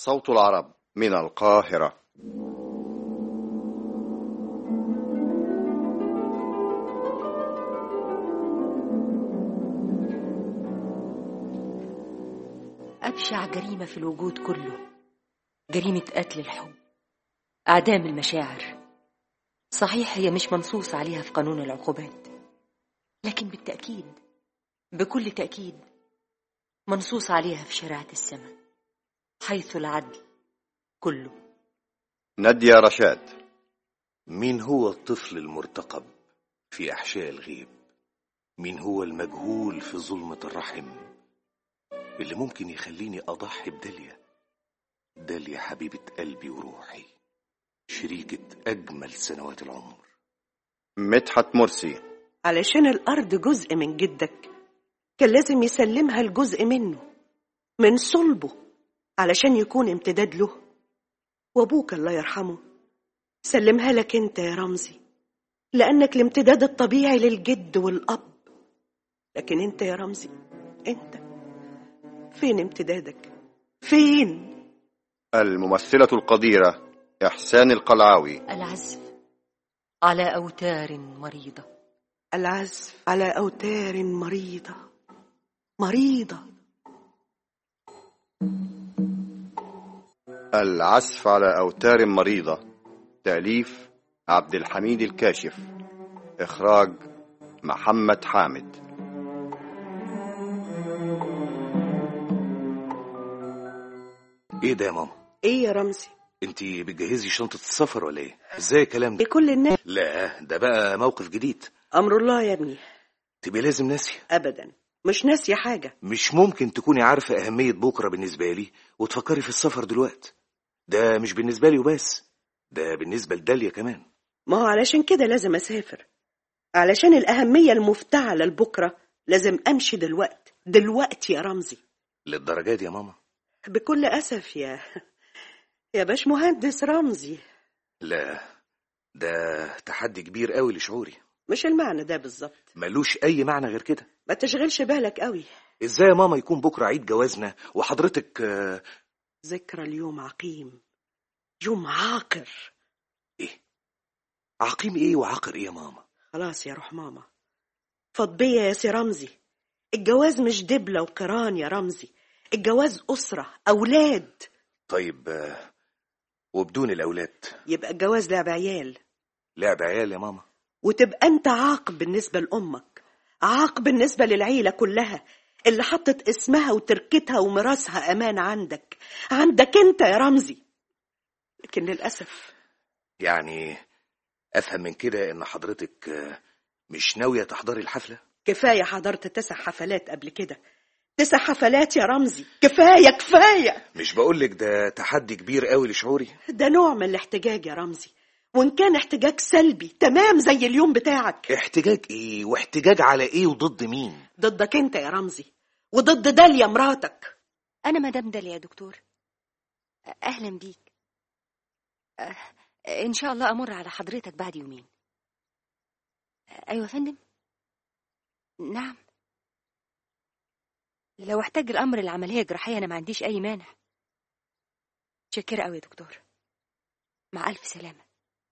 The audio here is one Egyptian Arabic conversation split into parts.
صوت العرب من القاهرة أبشع جريمة في الوجود كله جريمة قتل الحب أعدام المشاعر صحيح هي مش منصوص عليها في قانون العقوبات لكن بالتأكيد بكل تأكيد منصوص عليها في شريعة السماء حيث العدل كله نادية رشاد مين هو الطفل المرتقب في أحشاء الغيب مين هو المجهول في ظلمة الرحم اللي ممكن يخليني أضحي بداليا داليا حبيبة قلبي وروحي شريكة أجمل سنوات العمر مدحت مرسي علشان الأرض جزء من جدك كان لازم يسلمها الجزء منه من صلبه علشان يكون امتداد له وأبوك الله يرحمه سلمها لك أنت يا رمزي لأنك الامتداد الطبيعي للجد والأب لكن أنت يا رمزي أنت فين امتدادك فين الممثلة القديرة إحسان القلعاوي العزف على أوتار مريضة العزف على أوتار مريضة مريضة العزف على أوتار مريضة تأليف عبد الحميد الكاشف إخراج محمد حامد إيه ده يا ماما إيه يا رمزي انت بتجهزي شنطة السفر ولا ايه ازاي الكلام ده لكل الناس لا ده بقى موقف جديد أمر الله يا ابني تبقى لازم ناسية أبدا مش ناسية حاجة مش ممكن تكوني عارفة أهمية بكرة بالنسبة لي وتفكري في السفر دلوقتي ده مش بالنسبة لي وبس ده بالنسبة لداليا كمان ما هو علشان كده لازم أسافر علشان الأهمية المفتعلة لبكرة لازم أمشي دلوقتي دلوقتي يا رمزي للدرجة دي يا ماما بكل أسف يا يا باش مهندس رمزي لا ده تحدي كبير قوي لشعوري مش المعنى ده بالظبط ملوش أي معنى غير كده ما تشغلش بالك قوي ازاي يا ماما يكون بكرة عيد جوازنا وحضرتك آه، ذكرى اليوم عقيم يوم عاقر ايه عقيم ايه وعاقر ايه يا ماما خلاص يا روح ماما فض بيا يا سي رمزي الجواز مش دبلة وقران يا رمزي الجواز أسرة أولاد طيب آه، وبدون الأولاد يبقى الجواز لعب عيال لعب عيال يا ماما وتبقى أنت عاق بالنسبة لأمك عاق بالنسبة للعيلة كلها اللي حطت اسمها وتركتها وميراثها أمان عندك عندك أنت يا رمزي لكن للأسف يعني أفهم من كده إن حضرتك آه، مش ناوية تحضري الحفلة كفاية حضرت تسع حفلات قبل كده تسع حفلات يا رمزي كفاية كفاية مش بقولك ده تحدي كبير قوي لشعوري ده نوع من الاحتجاج يا رمزي وإن كان احتجاج سلبي تمام زي اليوم بتاعك احتجاج ايه واحتجاج على ايه وضد مين ضدك أنت يا رمزي وضد داليا مراتك أنا مدام داليا يا دكتور أهلا بيك أه، إن شاء الله أمر على حضرتك بعد يومين أيوة يا فندم نعم لو احتاج الأمر العملية جراحية أنا ما عنديش أي مانع شكرا أوي يا دكتور مع ألف سلامة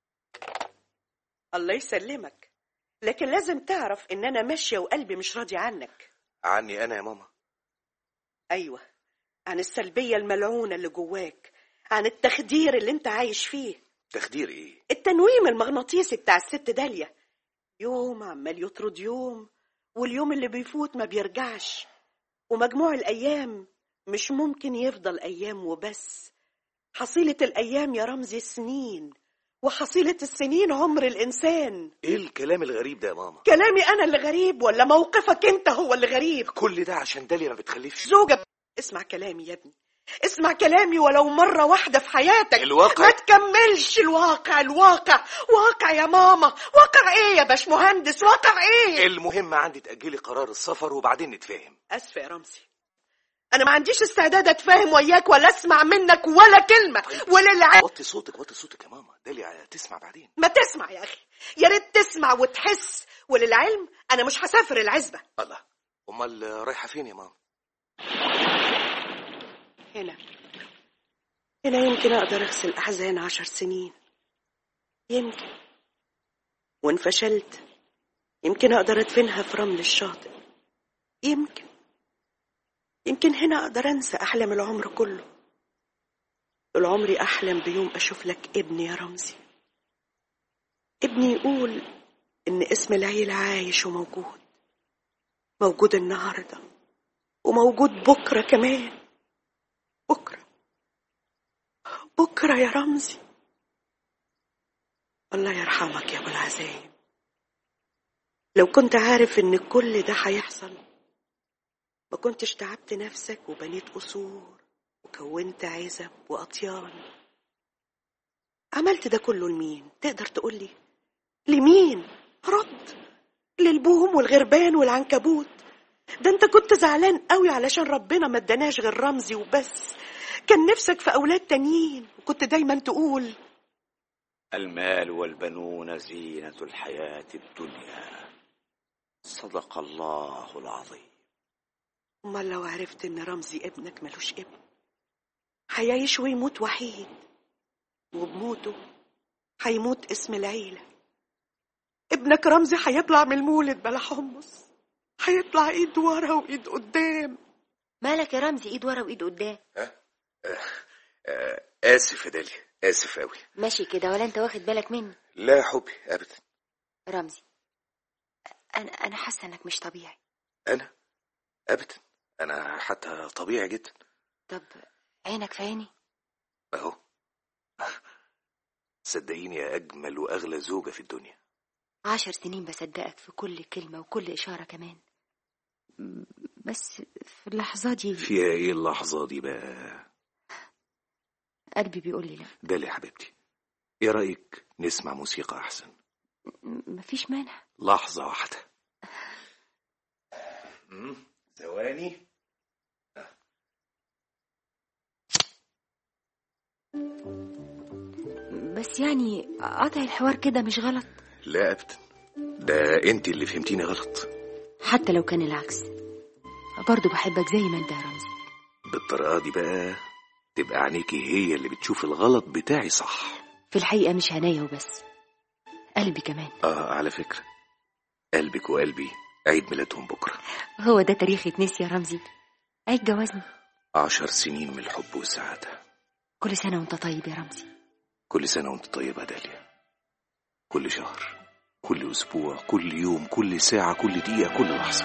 الله يسلمك لكن لازم تعرف إن أنا ماشية وقلبي مش راضي عنك عني انا يا ماما أيوة عن السلبية الملعونة اللي جواك عن التخدير اللي انت عايش فيه تخدير ايه التنويم المغناطيسي بتاع الست داليا يوم عمال يطرد يوم واليوم اللي بيفوت ما بيرجعش ومجموع الأيام مش ممكن يفضل أيام وبس حصيلة الأيام يا رمزي سنين وحصيلة السنين عمر الإنسان ايه الكلام الغريب ده يا ماما كلامي أنا اللي غريب ولا موقفك أنت هو اللي غريب كل ده عشان داليا ما بتخلفش زوجة اسمع كلامي يا ابني اسمع كلامي ولو مرة واحدة في حياتك الواقع- ما تكملش الواقع الواقع واقع يا ماما واقع ايه يا باش مهندس واقع ايه المهم عندي تأجلي قرار السفر وبعدين نتفاهم اسفة يا رمزي انا ما عنديش استعداد اتفاهم وياك ولا اسمع منك ولا كلمة وللع وطي صوتك وطي صوتك يا ماما داليا تسمع بعدين ما تسمع يا اخي يا ريت تسمع وتحس وللعلم انا مش هسافر العزبة الله امال رايحه فين يا ماما هنا أنا يمكن أقدر أغسل أحزان عشر سنين يمكن وإن فشلت يمكن أقدر أدفنها في رمل الشاطئ يمكن يمكن هنا أقدر أنسى أحلام العمر كله طول عمري أحلم بيوم أشوف لك ابني يا رمزي ابني يقول إن اسم العيلة عايش وموجود موجود النهاردة وموجود بكرة كمان بكرة بكرة يا رمزي الله يرحمك يا أبو العزايم لو كنت عارف إن كل ده هيحصل ما كنتش تعبت نفسك وبنيت قصور وكونت عزب وأطيان عملت ده كله لمين تقدر تقولي لمين رد للبوم والغربان والعنكبوت ده انت كنت زعلان قوي علشان ربنا ما اداناش غير رمزي وبس كان نفسك في اولاد تانيين وكنت دايما تقول المال والبنون زينة الحياة الدنيا صدق الله العظيم امال لو عرفت ان رمزي ابنك ملوش ابن هيعيش ويموت وحيد وبموته هيموت اسم العيلة ابنك رمزي هيطلع من المولد بلا حمص هيطلع ايد ورا وايد قدام مالك يا رمزي ايد ورا وايد قدام آه آسف يا داليا آسف أوي ماشي كده ولا انت واخد بالك مني لا يا حبي أبدا رمزي انا انا حاسه انك مش طبيعي أنا أبدا أنا حتى طبيعي جدا طب عينك في عيني أهو صدقيني يا أجمل وأغلى زوجة في الدنيا عشر سنين بصدقك في كل كلمة وكل إشارة كمان م- بس في اللحظة دي فيها إيه اللحظة دي بقى قلبي بيقول لي لا داليا يا حبيبتي إيه رأيك نسمع موسيقى أحسن م- مفيش مانع لحظة واحدة مم، ثواني بس يعني قطع الحوار كده مش غلط لا أبدا ده أنت اللي فهمتيني غلط حتى لو كان العكس برضه بحبك زي ما انت يا رمزي بالطريقة دي بقى تبقى عينيكي هي اللي بتشوف الغلط بتاعي صح في الحقيقة مش عينيا وبس قلبي كمان آه على فكرة قلبك وقلبي عيد ميلادهم بكرة هو ده تاريخ يتنسي يا رمزي عيد جوازنا عشر سنين من الحب والسعادة كل سنة وانت طيب يا رمزي كل سنة وانت طيبة يا داليا كل شهر كل أسبوع كل يوم كل ساعة كل دقيقة كل لحظة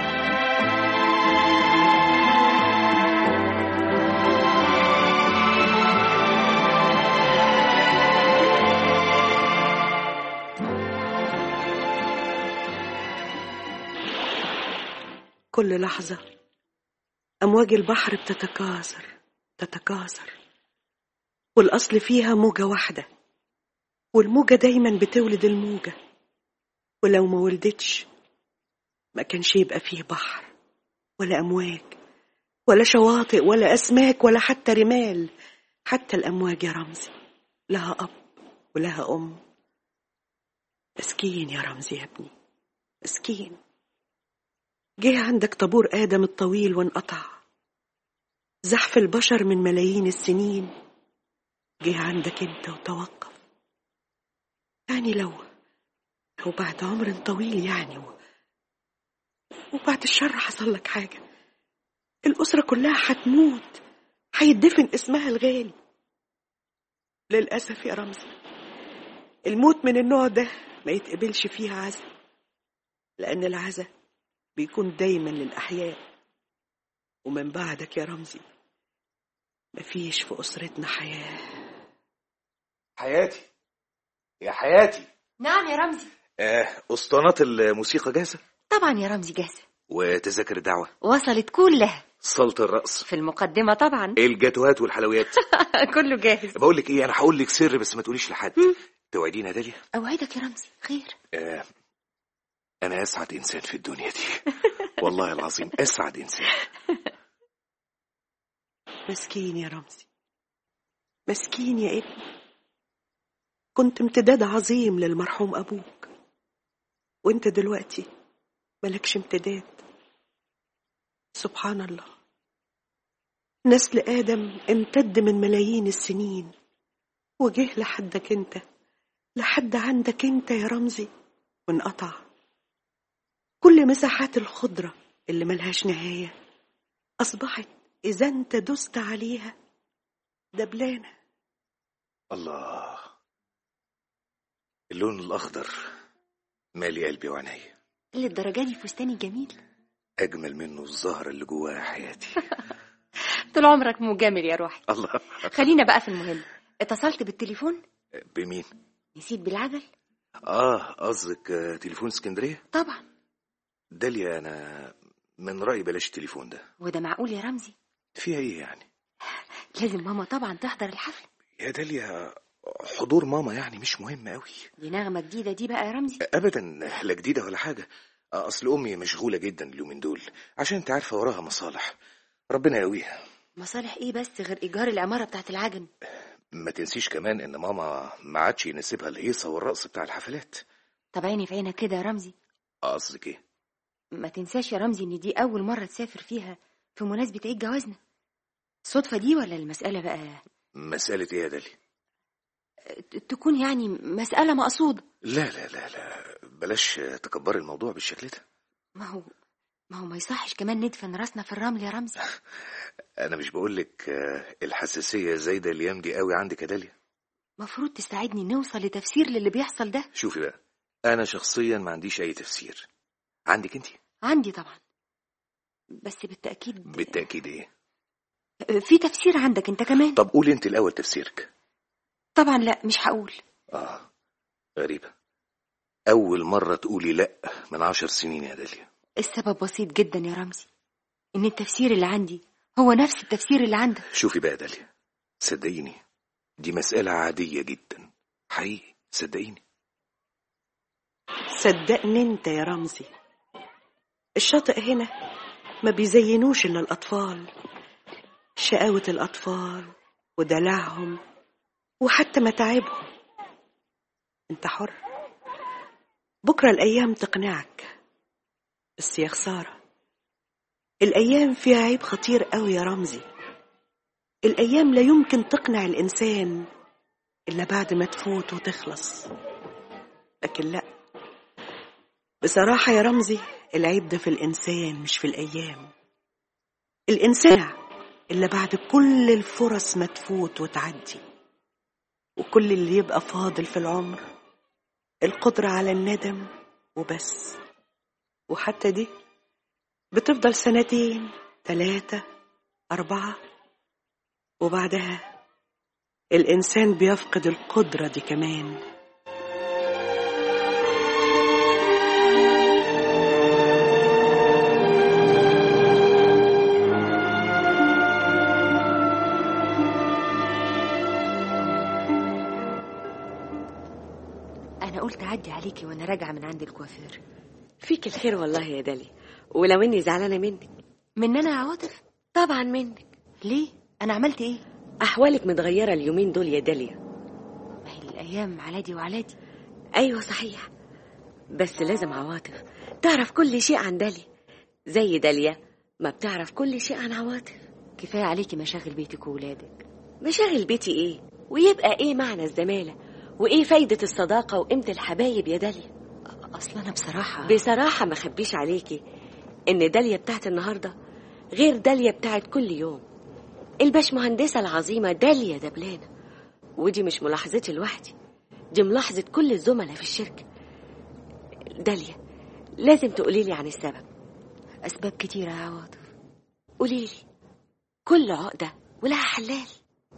كل لحظة أمواج البحر بتتكاثر تتكاثر والأصل فيها موجة واحدة والموجة دايما بتولد الموجة ولو ما ولدتش ما كانش يبقى فيه بحر ولا أمواج ولا شواطئ ولا أسماك ولا حتى رمال حتى الأمواج يا رمزي لها أب ولها أم مسكين يا رمزي يا ابني مسكين جه عندك طابور آدم الطويل وانقطع زحف البشر من ملايين السنين جه عندك انت وتوقف يعني لو لو بعد عمر طويل يعني و... وبعد الشر حصل لك حاجة الأسرة كلها هتموت هيدفن اسمها الغالي للأسف يا رمزي الموت من النوع ده ما يتقبلش فيه عزا لأن العزا بيكون دايما للأحياء ومن بعدك يا رمزي مفيش في أسرتنا حياة حياتي يا حياتي نعم يا رمزي آه أسطوانات الموسيقى جاهزة طبعا يا رمزي جاهزة وتذاكر الدعوة وصلت كلها صالة الرقص في المقدمة طبعا الجاتوهات والحلويات كله جاهز بقول لك ايه انا هقول لك سر بس ما تقوليش لحد توعدينا يا داليا أوعدك يا رمزي خير آه انا اسعد انسان في الدنيا دي والله العظيم اسعد انسان مسكين يا رمزي مسكين يا ابني كنت امتداد عظيم للمرحوم أبوك وانت دلوقتي ملكش امتداد سبحان الله نسل آدم امتد من ملايين السنين وجه لحدك انت لحد عندك انت يا رمزي وانقطع كل مساحات الخضرة اللي ملهاش نهاية أصبحت إذا انت دست عليها دبلانة الله اللون الأخضر مالي قلبي وعينيا للدرجة دي فستاني جميل أجمل منه الزهرة اللي جواها حياتي طول عمرك مجامل يا روحي الله خلينا بقى في المهم اتصلت بالتليفون بمين؟ نسيت بالعجل آه قصدك آه، تليفون اسكندرية؟ طبعا داليا أنا من رأيي بلاش التليفون ده وده معقول يا رمزي فيها إيه يعني؟ لازم ماما طبعا تحضر الحفل يا داليا حضور ماما يعني مش مهم قوي دي نغمة جديدة دي بقى يا رمزي ابدا لا جديده ولا حاجه اصل امي مشغوله جدا اليومين دول عشان انت عارفه وراها مصالح ربنا يقويها مصالح ايه بس غير ايجار العمارة بتاعت العجم ما تنسيش كمان ان ماما ما عادش يناسبها الهيصه والرقص بتاع الحفلات طب عيني في عينك كده يا رمزي قصدك ايه ما تنساش يا رمزي ان دي اول مرة تسافر فيها في مناسبة عيد جوازنا صدفة دي ولا المسألة بقى مساله ايه يا داليا ت- تكون يعني مسألة مقصودة لا لا لا لا بلاش تكبري الموضوع بالشكل ده ما هو ما هو ما يصحش كمان ندفن راسنا في الرمل يا رمزي انا مش بقولك آه، الحساسيه زايده الايام دي قوي عندك يا داليا مفروض تساعدني نوصل لتفسير للي بيحصل ده شوفي بقى انا شخصيا ما عنديش اي تفسير عندك انت عندي طبعا بس بالتأكيد بالتاكيد ايه في تفسير عندك انت كمان طب قولي انت الاول تفسيرك طبعا لا مش هقول آه غريبة أول مرة تقولي لأ من عشر سنين يا داليا السبب بسيط جدا يا رمزي ان التفسير اللي عندي هو نفس التفسير اللي عندك شوفي بقى يا داليا صدقيني دي مسألة عادية جدا حقيقي صدقيني صدقني انت يا رمزي الشاطئ هنا ما بيزينوش الا الاطفال شقاوة الاطفال ودلعهم وحتى متاعبهم انت حر بكرة الايام تقنعك بس يا خسارة الايام فيها عيب خطير قوي يا رمزي الايام لا يمكن تقنع الانسان الا بعد ما تفوت وتخلص لكن لا بصراحة يا رمزي العيب ده في الإنسان مش في الأيام الإنسان إلا بعد كل الفرص ما تفوت وتعدي وكل اللي يبقى فاضل في العمر القدرة على الندم وبس وحتى دي بتفضل سنتين ثلاثة أربعة وبعدها الإنسان بيفقد القدرة دي كمان انا قلت اعدي عليكي وانا راجعه من عند الكوافير فيك الخير والله يا داليا ولو اني زعلانه منك مننا يا عواطف طبعا منك ليه انا عملت ايه احوالك متغيره اليومين دول يا داليا ما هي الايام على دي وعلى دي ايوه صحيح بس لازم عواطف تعرف كل شيء عن داليا زي داليا ما بتعرف كل شيء عن عواطف كفايه عليكي مشاغل بيتك وولادك مشاغل بيتي ايه ويبقى ايه معنى الزماله وايه فايده الصداقه وقيمه الحبايب يا داليا اصلا انا بصراحه بصراحه ما خبيش عليكي ان داليا بتاعت النهارده غير داليا بتاعت كل يوم الباشمهندسه العظيمه داليا دبلانه ودي مش ملاحظتي لوحدي دي ملاحظه كل الزملاء في الشركه داليا لازم تقولي لي عن السبب اسباب كتيره يا عواطف قولي لي كل عقده ولها حلال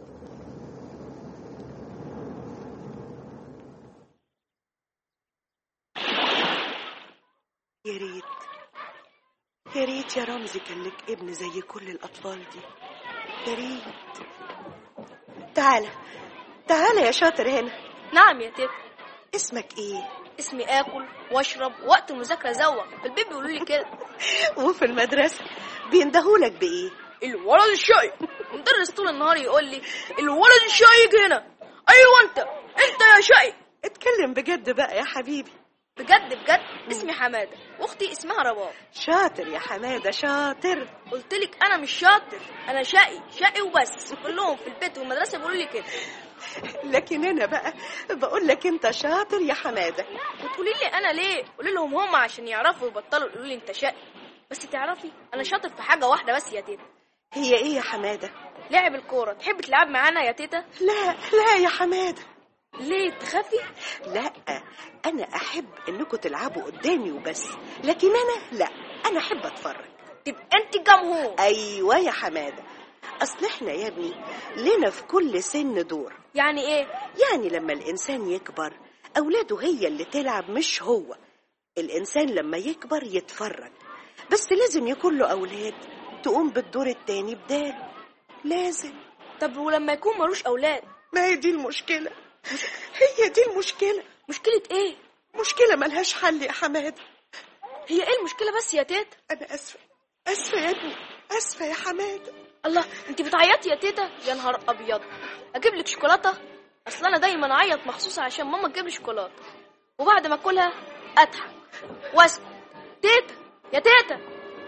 يا ريت يا ريت يا رمزي كان لك ابن زي كل الأطفال دي يا ريت تعالى تعالى يا شاطر هنا نعم يا تيتا اسمك ايه اسمي اكل واشرب وقت المذاكره زوق البيت بيقولوا لي كده وفي المدرسة بيندهولك بإيه الولد الشقي المدرس طول النهار يقول لي الولد الشقي يجي هنا ايوه انت انت يا شقي اتكلم بجد بقى يا حبيبي بجد بجد اسمي حماده واختي اسمها رباب شاطر يا حمادة شاطر قلت لك انا مش شاطر انا شقي شقي وبس كلهم في البيت والمدرسه بيقولوا لي كده لكن انا بقى بقول لك انت شاطر يا حمادة وتقولي لي انا ليه قولي لهم هم عشان يعرفوا يبطلوا يقولوا لي انت شقي بس تعرفي انا شاطر في حاجه واحده بس يا تيتا هي ايه يا حمادة لعب الكوره تحب تلعب معانا يا تيتا لا لا يا حمادة ليه تخافي لا انا احب انكم تلعبوا قدامي وبس لكن انا لا انا احب اتفرج تبقى انت جمهور ايوه يا حماده اصل احنا يا ابني لنا في كل سن دور يعني ايه يعني لما الانسان يكبر اولاده هي اللي تلعب مش هو الانسان لما يكبر يتفرج بس لازم يكون له اولاد تقوم بالدور التاني بداله لازم طب ولما يكون ملوش اولاد ما هي دي المشكله هي دي المشكله مشكله ايه مشكله ملهاش حل يا حماده هي ايه المشكله بس يا تيتا انا اسفه اسفه يا ابني اسفه يا حماده الله انت بتعيطي يا تيتا يا نهار ابيض اجيب لك شوكولاته اصل انا دايما اعيط مخصوص عشان ماما تجيب لي شوكولاته وبعد ما اكلها اضحك واسكت تيتا يا تيتا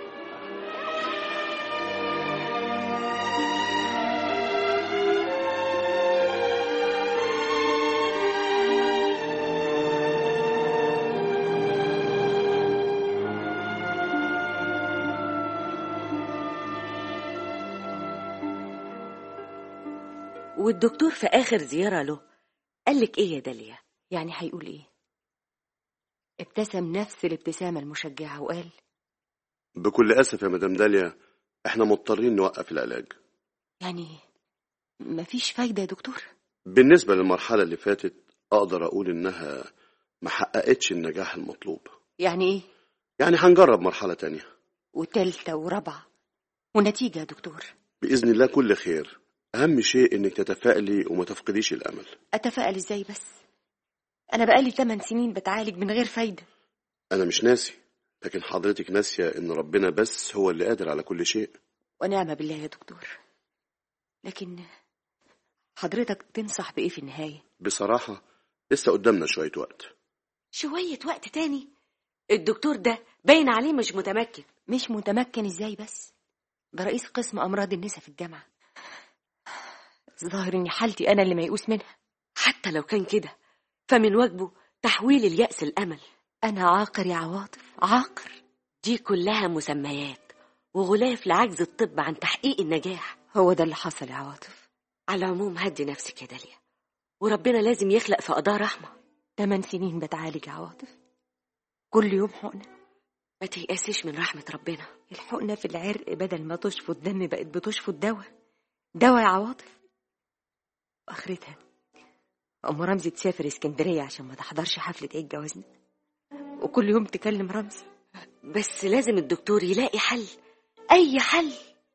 والدكتور في آخر زيارة له قالك إيه يا داليا يعني هيقول ايه ابتسم نفس الابتسامة المشجعة وقال بكل أسف يا مدام داليا احنا مضطرين نوقف العلاج يعني مفيش فايدة يا دكتور بالنسبة للمرحلة اللي فاتت أقدر أقول إنها ما حققتش النجاح المطلوب يعني ايه يعني هنجرب مرحلة تانية وتالتة ورابعة والنتيجة يا دكتور بإذن الله كل خير أهم شيء إنك تتفائلي وما تفقديش الأمل أتفائل ازاي بس أنا بقالي 8 سنين بتعالج من غير فايدة أنا مش ناسي لكن حضرتك ناسية إن ربنا بس هو اللي قادر على كل شيء ونعم بالله يا دكتور لكن حضرتك تنصح بإيه في النهاية بصراحة لسه قدامنا شوية وقت شوية وقت تاني الدكتور ده باين عليه مش متمكن مش متمكن ازاي بس ده رئيس قسم أمراض النساء في الجامعة ظاهر إن حالتي أنا اللي ميؤوس منها حتى لو كان كده فمن واجبه تحويل اليأس الأمل أنا عاقر يا عواطف عاقر دي كلها مسميات وغلاف لعجز الطب عن تحقيق النجاح هو ده اللي حصل يا عواطف على العموم هدي نفسك يا داليا وربنا لازم يخلق في قضاء رحمة تمن سنين بتعالج يا عواطف كل يوم حقنة ما تيأسيش من رحمة ربنا الحقنة في العرق بدل ما تشفط دم بقت بتشفط دواء دواء يا عواطف واخرتها ام رمزي تسافر اسكندريه عشان ما تحضرش حفله عيد جوازنا وكل يوم تكلم رمزي بس لازم الدكتور يلاقي حل أي حل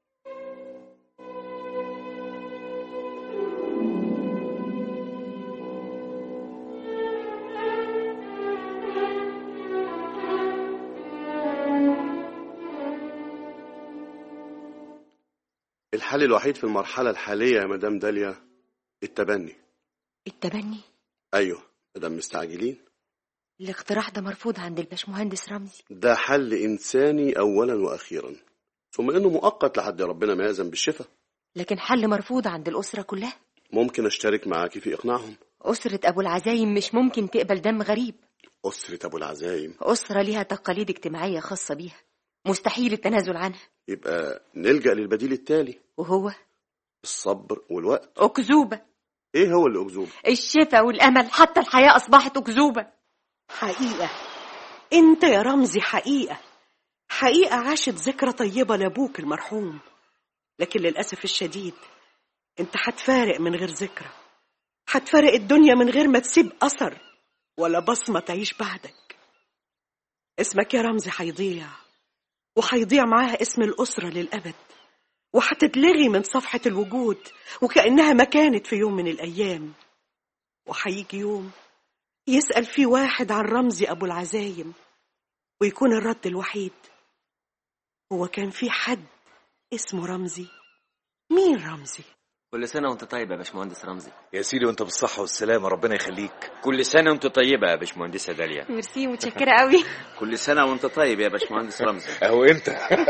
الحل الوحيد في المرحلة الحالية يا مدام داليا التبني التبني أيوه مدام مستعجلين الاقتراح ده مرفوض عند الباشمهندس رمزي ده حل إنساني أولا وأخيرا ثم إنه مؤقت لحد ربنا ما يأذن بالشفاء لكن حل مرفوض عند الأسرة كلها ممكن أشترك معاكي في إقناعهم أسرة أبو العزايم مش ممكن تقبل دم غريب أسرة أبو العزايم أسرة ليها تقاليد اجتماعية خاصة بيها مستحيل التنازل عنها يبقى نلجأ للبديل التالي وهو الصبر والوقت أكذوبة إيه هو اللي أكذوب الشفاء والأمل حتى الحياة أصبحت أكذوبة حقيقة انت يا رمزي حقيقة حقيقة عاشت ذكرى طيبة لأبوك المرحوم لكن للأسف الشديد انت هتفارق من غير ذكرى هتفارق الدنيا من غير ما تسيب أثر ولا بصمة تعيش بعدك اسمك يا رمزي هيضيع وهيضيع معاها اسم الأسرة للأبد وهتتلغي من صفحة الوجود وكأنها ما كانت في يوم من الأيام وهيجي يوم يسأل فيه واحد عن رمزي أبو العزايم ويكون الرد الوحيد هو كان في حد اسمه رمزي مين رمزي؟ كل سنة وانت طيب يا باشمهندس رمزي يا سيدي وانت بالصحة والسلامة ربنا يخليك كل سنة وانت طيبة يا باشمهندسة داليا ميرسي متشكرة قوي كل سنة وانت طيب يا باشمهندس رمزي اهو انت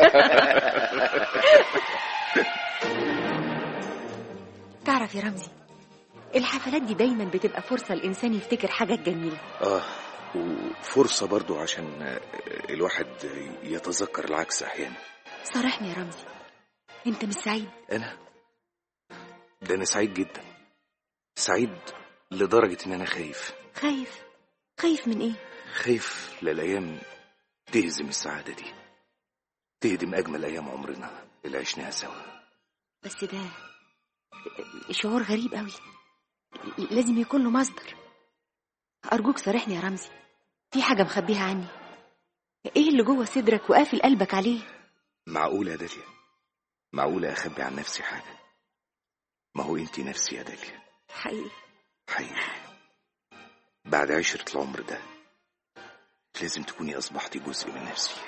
تعرف يا رمزي الحفلات دي دايما بتبقى فرصة الإنسان يفتكر حاجات جميلة اه وفرصة برضو عشان آه، الواحد يتذكر العكس احيانا صارحني يا رمزي انت مش سعيد انا ده انا سعيد جدا سعيد لدرجة ان انا خايف خايف خايف من ايه خايف للايام تهزم السعادة دي تهدم اجمل ايام عمرنا اللي عشناها سوا بس ده شعور غريب قوي لازم يكون له مصدر أرجوك صارحني يا رمزي في حاجة مخبيها عني ايه اللي جوه صدرك وقافل قلبك عليه معقولة يا داليا معقولة اخبي عن نفسي حاجة ما هو انتي نفسي يا داليا حقيقي حقيقي بعد عشرة العمر ده لازم تكوني أصبحتي جزء من نفسي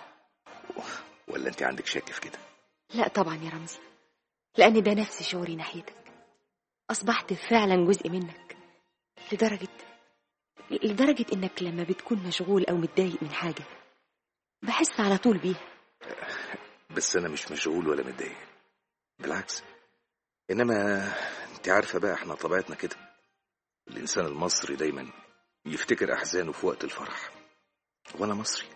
و- ولا أنت عندك شك في كده؟ لا طبعا يا رمزي لأن ده نفس شعوري ناحيتك أصبحت فعلا جزء منك لدرجة لدرجة إنك لما بتكون مشغول أو متضايق من حاجة بحس على طول بيها بس أنا مش مشغول ولا متضايق بالعكس إنما أنت عارفة بقى إحنا طبيعتنا كده الإنسان المصري دايما يفتكر أحزانه في وقت الفرح وأنا مصري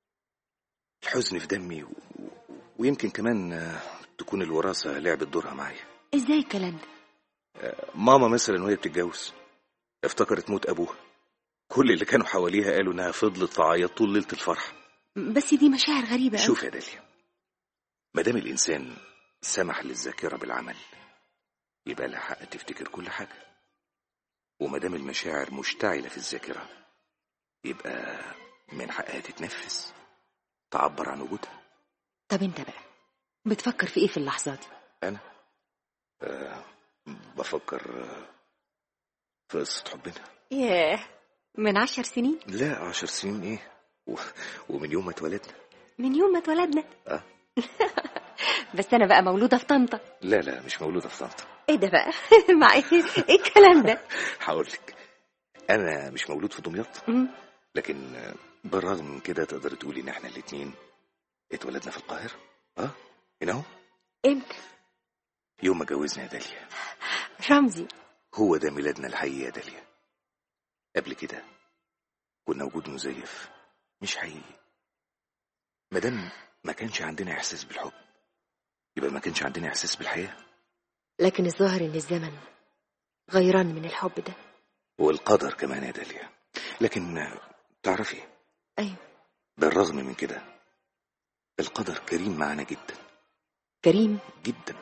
الحزن في دمي و... ويمكن كمان آه، تكون الوراثة لعبت دورها معايا إزاي الكلام ده ماما مثلا وهي بتتجوز افتكرت موت ابوها كل اللي كانوا حواليها قالوا انها فضلت تعيط طول ليله الفرح بس دي مشاعر غريبة أوي. شوف يا داليا ما دام الانسان سمح للذاكره بالعمل يبقى لها حق تفتكر كل حاجه وما دام المشاعر مشتعله في الذاكره يبقى من حقها تتنفس تعبر عن وجودها طب أنت بقى بتفكر في إيه في اللحظة دي انا أه بفكر آه، في قصه حبنا ياه من عشر سنين لا عشر سنين ايه و... ومن يوم ما اتولدنا من يوم ما اتولدنا آه. بس أنا بقى مولودة في طنطا لا لا مش مولودة في طنطا إيه ده بقى مع إيه إيه الكلام ده هقول لك أنا مش مولود في دمياط مم. لكن آه، بالرغم من كده تقدر تقولي إن إحنا الاتنين اتولدنا في القاهرة أه هنا أهو إمتى يوم ما جوزنا يا داليا رمزي هو ده ميلادنا الحقيقي يا داليا قبل كده كنا وجود مزيف مش حقيقي مادام ما كانش عندنا إحساس بالحب يبقى ما كانش عندنا إحساس بالحياة لكن الظاهر إن الزمن غيران من الحب ده والقدر كمان يا داليا لكن آه، تعرفي أيوة بالرغم من كده القدر كريم معنا جدا كريم جدا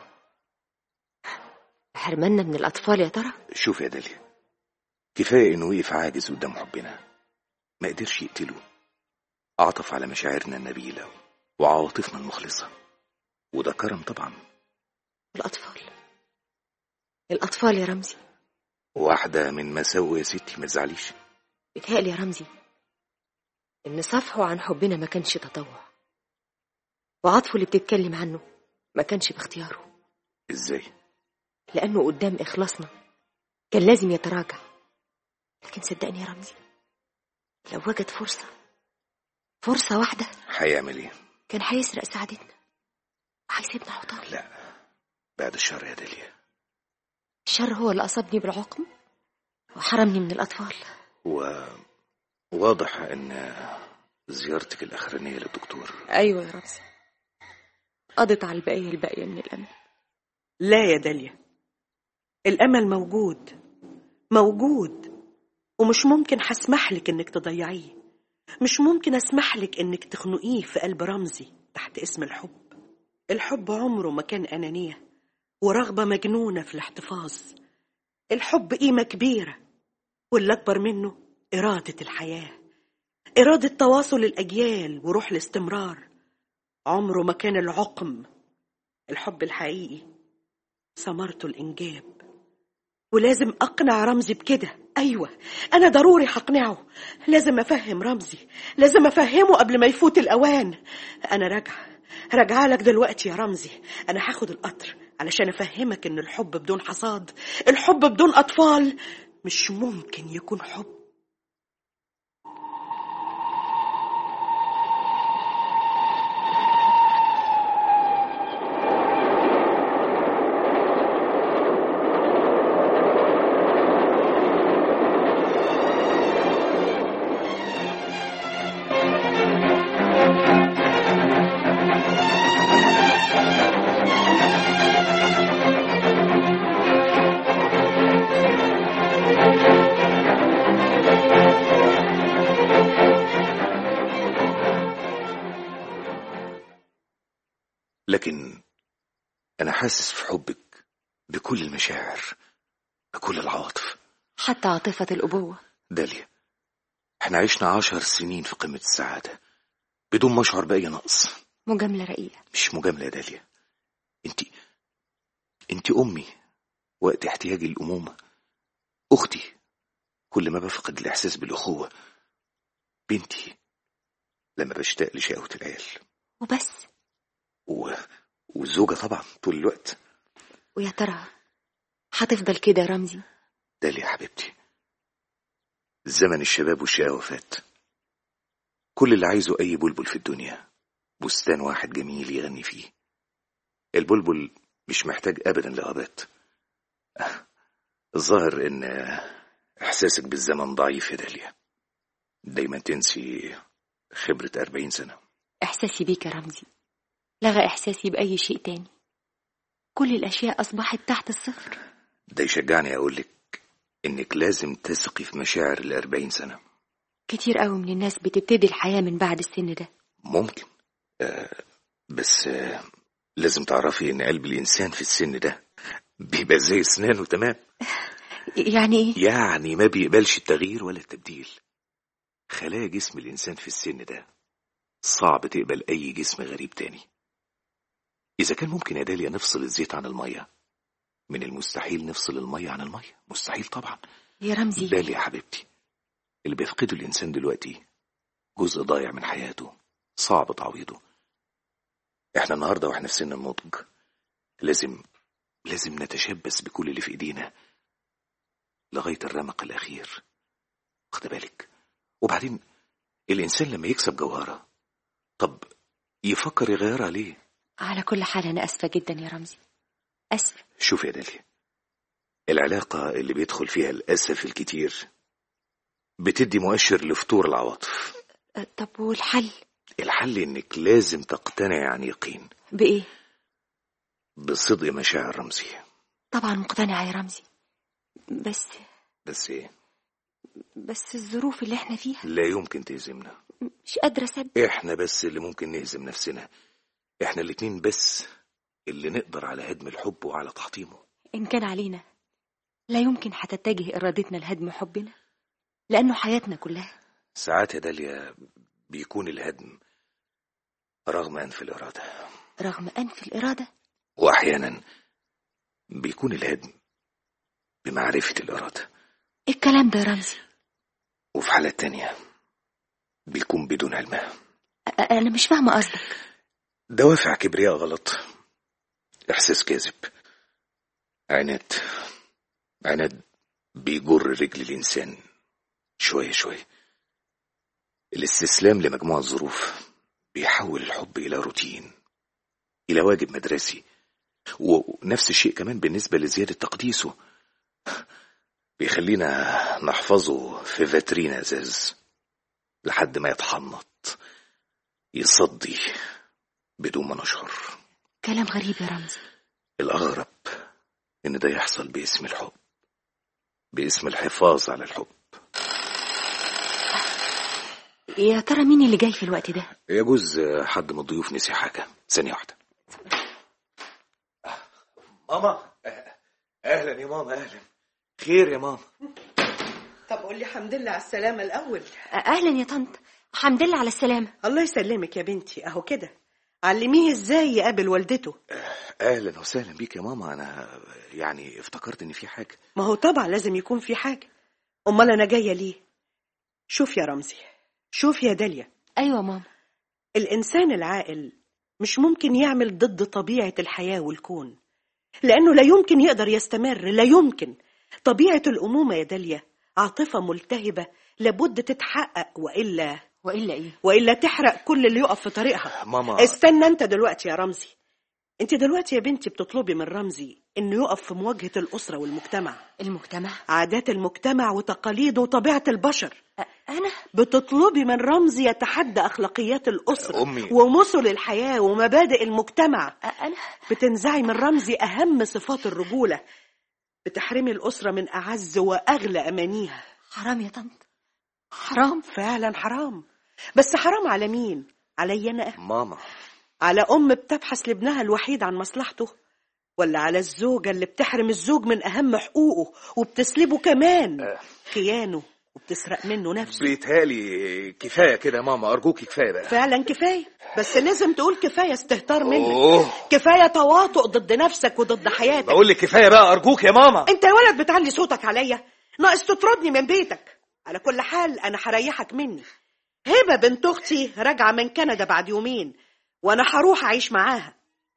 حرمنا من الأطفال يا ترى شوف يا داليا كفاية انه وقف عاجز قدام حبنا ما قدرش يقتله عطف على مشاعرنا النبيلة وعواطفنا المخلصة وده كرم طبعا الأطفال الأطفال يا رمزي واحدة من مساوئ يا ستي ما تزعليش بيتهيألي يا رمزي إن صفحه عن حبنا ما كانش تطوع وعطفه اللي بتتكلم عنه ما كانش باختياره ازاي لأنه قدام إخلاصنا كان لازم يتراجع لكن صدقني يا رمزي لو وجد فرصة فرصة واحدة هيعمل ايه كان هيسرق سعادتنا وهيسيبنا حطام لا بعد الشر يا داليا الشر هو اللي أصابني بالعقم وحرمني من الأطفال و واضح ان زيارتك الاخرانية للدكتور أيوة يا رمزي قضت على البقية الباقية من الأمل لا يا داليا الأمل موجود موجود ومش ممكن هسمح لك إنك تضيعيه مش ممكن أسمح لك إنك تخنقيه في قلب رمزي تحت اسم الحب الحب عمره ما كان أنانية ورغبة مجنونة في الاحتفاظ الحب قيمة كبيرة واللي أكبر منه إرادة الحياة إرادة تواصل الأجيال وروح الاستمرار عمره ما كان العقم الحب الحقيقي ثمرته الإنجاب ولازم أقنع رمزي بكده أيوة أنا ضروري هقنعه لازم أفهم رمزي لازم أفهمه قبل ما يفوت الأوان أنا راجعة راجعة لك دلوقتي يا رمزي أنا هاخد القطر علشان أفهمك إن الحب بدون حصاد الحب بدون أطفال مش ممكن يكون حب لكن أنا حاسس في حبك بكل المشاعر بكل العواطف حتى عاطفة الأبوة داليا احنا عشنا عشر سنين في قمة السعادة بدون ما أشعر بأي نقص مجاملة رقيقة مش مجاملة يا داليا انت انت أمي وقت احتياجي للأمومة أختي كل ما بفقد الإحساس بالأخوة بنتي لما بشتاق لشقاوة العيال وبس و... والزوجة طبعا طول الوقت ويا ترى هتفضل كده يا رمزي داليا حبيبتي زمن الشباب والشقاوة فات كل اللي عايزه أي بلبل في الدنيا بستان واحد جميل يغني فيه البلبل مش محتاج أبدا لغابات الظاهر إن إحساسك بالزمن ضعيف يا داليا دايما تنسي خبرة أربعين سنة إحساسي بيك يا رمزي لغى إحساسي بأي شيء تاني كل الأشياء أصبحت تحت الصفر ده يشجعني أقولك إنك لازم تثقي في مشاعر الأربعين سنة كتير قوي من الناس بتبتدي الحياة من بعد السن ده ممكن آه بس آه لازم تعرفي إن قلب الإنسان في السن ده بيبقى زي أسنانه تمام يعني إيه؟ يعني ما بيقبلش التغيير ولا التبديل خلايا جسم الإنسان في السن ده صعب تقبل أي جسم غريب تاني إذا كان ممكن يا داليا نفصل الزيت عن المية من المستحيل نفصل المية عن المية مستحيل طبعا يا رمزي داليا يا حبيبتي اللي بيفقده الإنسان دلوقتي جزء ضايع من حياته صعب تعويضه احنا النهاردة واحنا في سن النضج لازم لازم نتشبث بكل اللي في ايدينا لغاية الرمق الأخير واخد بالك وبعدين الإنسان لما يكسب جوهرة طب يفكر يغيرها ليه على كل حال أنا أسفة جدا يا رمزي أسفة شوف يا داليا العلاقة اللي بيدخل فيها الأسف الكتير بتدي مؤشر لفتور العواطف أه، طب والحل الحل إنك لازم تقتنعي عن يقين بإيه؟ بصدق مشاعر رمزي طبعا مقتنعة يا رمزي بس بس إيه بس الظروف اللي احنا فيها لا يمكن تهزمنا مش قادرة أصدق احنا بس اللي ممكن نهزم نفسنا احنا الاتنين بس اللي نقدر على هدم الحب وعلى تحطيمه إن كان علينا لا يمكن هتتجه إرادتنا لهدم حبنا لأنه حياتنا كلها ساعات يا داليا بيكون الهدم رغم أنف الإرادة رغم أنف الإرادة وأحيانا بيكون الهدم بمعرفة الإرادة إيه الكلام ده يا رمزي وفي حالات تانية بيكون بدون علمها أ- أنا مش فاهمة قصدك دوافع كبرياء غلط إحساس كاذب عناد عناد بيجر رجل الإنسان شوية شوية الاستسلام لمجموعة ظروف بيحول الحب إلى روتين إلى واجب مدرسي ونفس الشيء كمان بالنسبة لزيادة تقديسه بيخلينا نحفظه في فاترين ازاز لحد ما يتحنط يصدي بدون ما نشعر كلام غريب يا رمزي الأغرب إن ده يحصل باسم الحب باسم الحفاظ على الحب يا ترى مين اللي جاي في الوقت ده يجوز حد من الضيوف نسي حاجة ثانية واحدة ماما أهلا يا ماما أهلا خير يا ماما طب قول لي الحمد لله على السلامة الأول أهلا يا طنط الحمد لله على السلامة الله يسلمك يا بنتي أهو كده علميه إزاي يقابل والدته أهلا وسهلا بيك يا ماما أنا يعني افتكرت إن في حاجة ما هو طبعا لازم يكون في حاجة أمال أنا جاية ليه شوف يا رمزي شوف يا داليا أيوة ماما الإنسان العاقل مش ممكن يعمل ضد طبيعة الحياة والكون لأنه لا يمكن يقدر يستمر لا يمكن طبيعة الأمومة يا داليا عاطفة ملتهبة لابد تتحقق وإلا وإلا إيه؟ وإلا تحرق كل اللي يقف في طريقها ماما استنى أنت دلوقتي يا رمزي أنت دلوقتي يا بنتي بتطلبي من رمزي إنه يقف في مواجهة الأسرة والمجتمع المجتمع عادات المجتمع وتقاليده وطبيعة البشر أ- أنا بتطلبي من رمزي يتحدى أخلاقيات الأسرة أمي. ومثل الحياة ومبادئ المجتمع أ- أنا بتنزعي من رمزي أهم صفات الرجولة بتحرمي الأسرة من أعز وأغلى أمانيها حرام يا طنط حرام فعلا حرام بس حرام على مين؟ علي أنا ماما على أم بتبحث لابنها الوحيد عن مصلحته ولا على الزوجة اللي بتحرم الزوج من أهم حقوقه وبتسلبه كمان خيانه وبتسرق منه نفسه بيتهيألي كفاية كده يا ماما أرجوكي كفاية بقى فعلا كفاية بس لازم تقول كفاية استهتار منك أوه كفاية تواطؤ ضد نفسك وضد حياتك بقول لك كفاية بقى أرجوك يا ماما انت يا ولد بتعلي صوتك عليا ناقص تطردني من بيتك على كل حال انا هريحك مني هبه بنت اختي راجعه من كندا بعد يومين وانا هروح اعيش معاها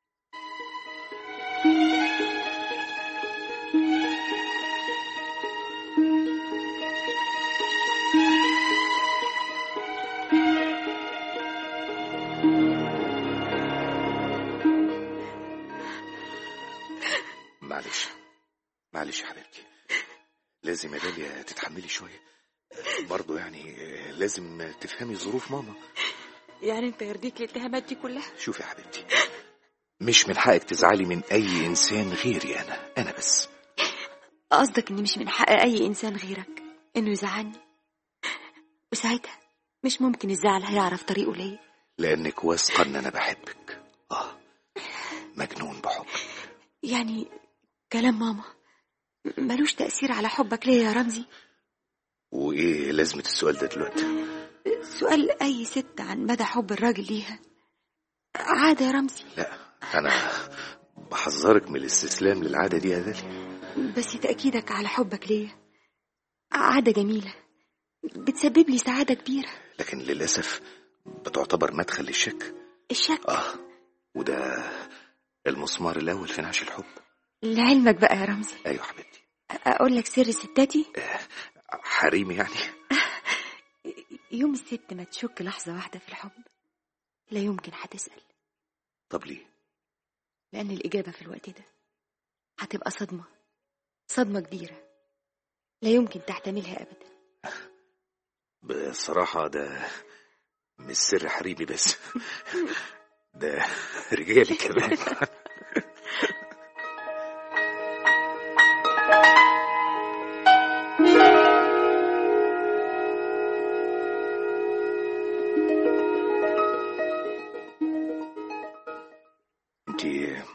معلش معلش يا حبيبتي لازم يا داليا تتحملي شوية برضه يعني لازم تفهمي ظروف ماما يعني أنت يرضيك الاتهامات دي كلها شوفي يا حبيبتي مش من حقك تزعلي من أي إنسان غيري أنا أنا بس قصدك إن مش من حق أي إنسان غيرك إنه يزعلني وساعتها مش ممكن الزعل هيعرف طريقه ليا لأنك واثقة إن أنا بحبك آه مجنون بحبك يعني كلام ماما ملوش تأثير على حبك ليا يا رمزي وإيه لازمة السؤال ده دلوقتي سؤال أي ست عن مدى حب الراجل ليها عادة يا رمزي لا أنا بحذرك من الاستسلام للعادة دي يا داليا بس تأكيدك على حبك ليا عادة جميلة بتسبب لي سعادة كبيرة لكن للأسف بتعتبر مدخل للشك الشك آه وده المسمار الأول في نعش الحب لعلمك بقى يا رمزي أيوة حبيبتي أقول لك سر ستاتي حريمي يعني يوم الست ما تشك لحظة واحدة في الحب لا يمكن هتسأل طب ليه لأن الإجابة في الوقت ده هتبقى صدمة صدمة كبيرة لا يمكن تحتملها أبدا بصراحة ده مش سر حريمي بس ده رجالي كمان انت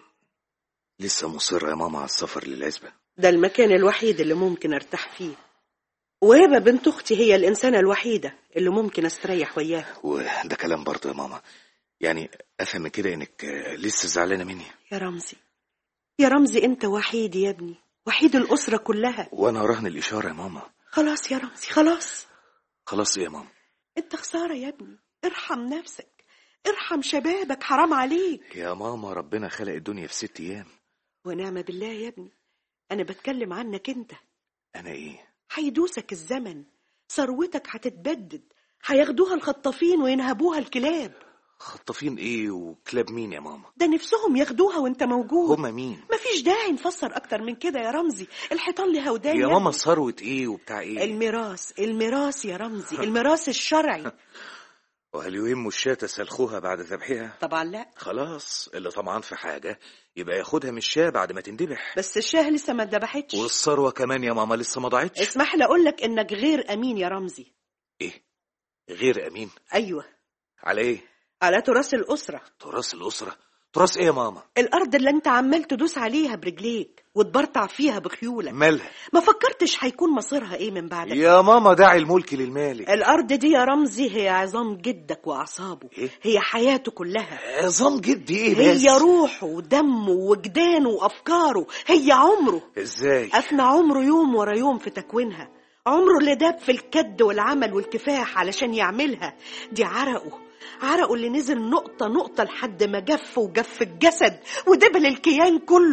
لسه مصرة يا ماما على السفر للعزبة ده المكان الوحيد اللي ممكن ارتاح فيه وهبه بنت اختي هي الانسانه الوحيده اللي ممكن استريح وياها وده كلام برضه يا ماما يعني افهم من كده انك لسه زعلانة مني يا رمزي يا رمزي انت وحيد يا ابني وحيد الاسره كلها وانا رهن الاشارة يا ماما خلاص يا رمزي خلاص خلاص ايه يا ماما انت خساره يا ابني ارحم نفسك ارحم شبابك حرام عليك يا ماما ربنا خلق الدنيا في ست ايام ونعم بالله يا ابني انا بتكلم عنك انت انا ايه هيدوسك الزمن ثروتك هتتبدد هياخدوها الخطافين وينهبوها الكلاب خطافين ايه وكلاب مين يا ماما ده نفسهم ياخدوها وانت موجود هما مين مفيش داعي نفسر اكتر من كده يا رمزي الحيطان لها ودان يا يا ماما ابني. ثروة ايه وبتاع ايه الميراث الميراث يا رمزي الميراث الشرعي وهل يهم الشاة سلخوها بعد ذبحها طبعا لا خلاص اللي طمعان في حاجة يبقى ياخدها من الشاة بعد ما تندبح بس الشاه لسه ما اتذبحتش والثروة كمان يا ماما لسه ما ضاعتش اسمح لي اقول لك انك غير امين يا رمزي ايه غير امين ايوه على ايه على تراث الاسره تراث الاسرة تراث ايه يا ماما الارض اللي انت عمال تدوس عليها برجليك وتبرطع فيها بخيولك مالها ما فكرتش هيكون مصيرها ايه من بعدك يا ماما داعي الملك للمالك الارض دي يا رمزي هي عظام جدك واعصابه إيه؟ هي حياته كلها عظام جدي ايه بس هي روحه ودمه وجدانه وافكاره هي عمره ازاي افنى عمره يوم ورا يوم في تكوينها عمره اللي داب في الكد والعمل والكفاح علشان يعملها دي عرقه عرقه اللي نزل نقطة نقطة لحد ما جف وجف الجسد ودبل الكيان كله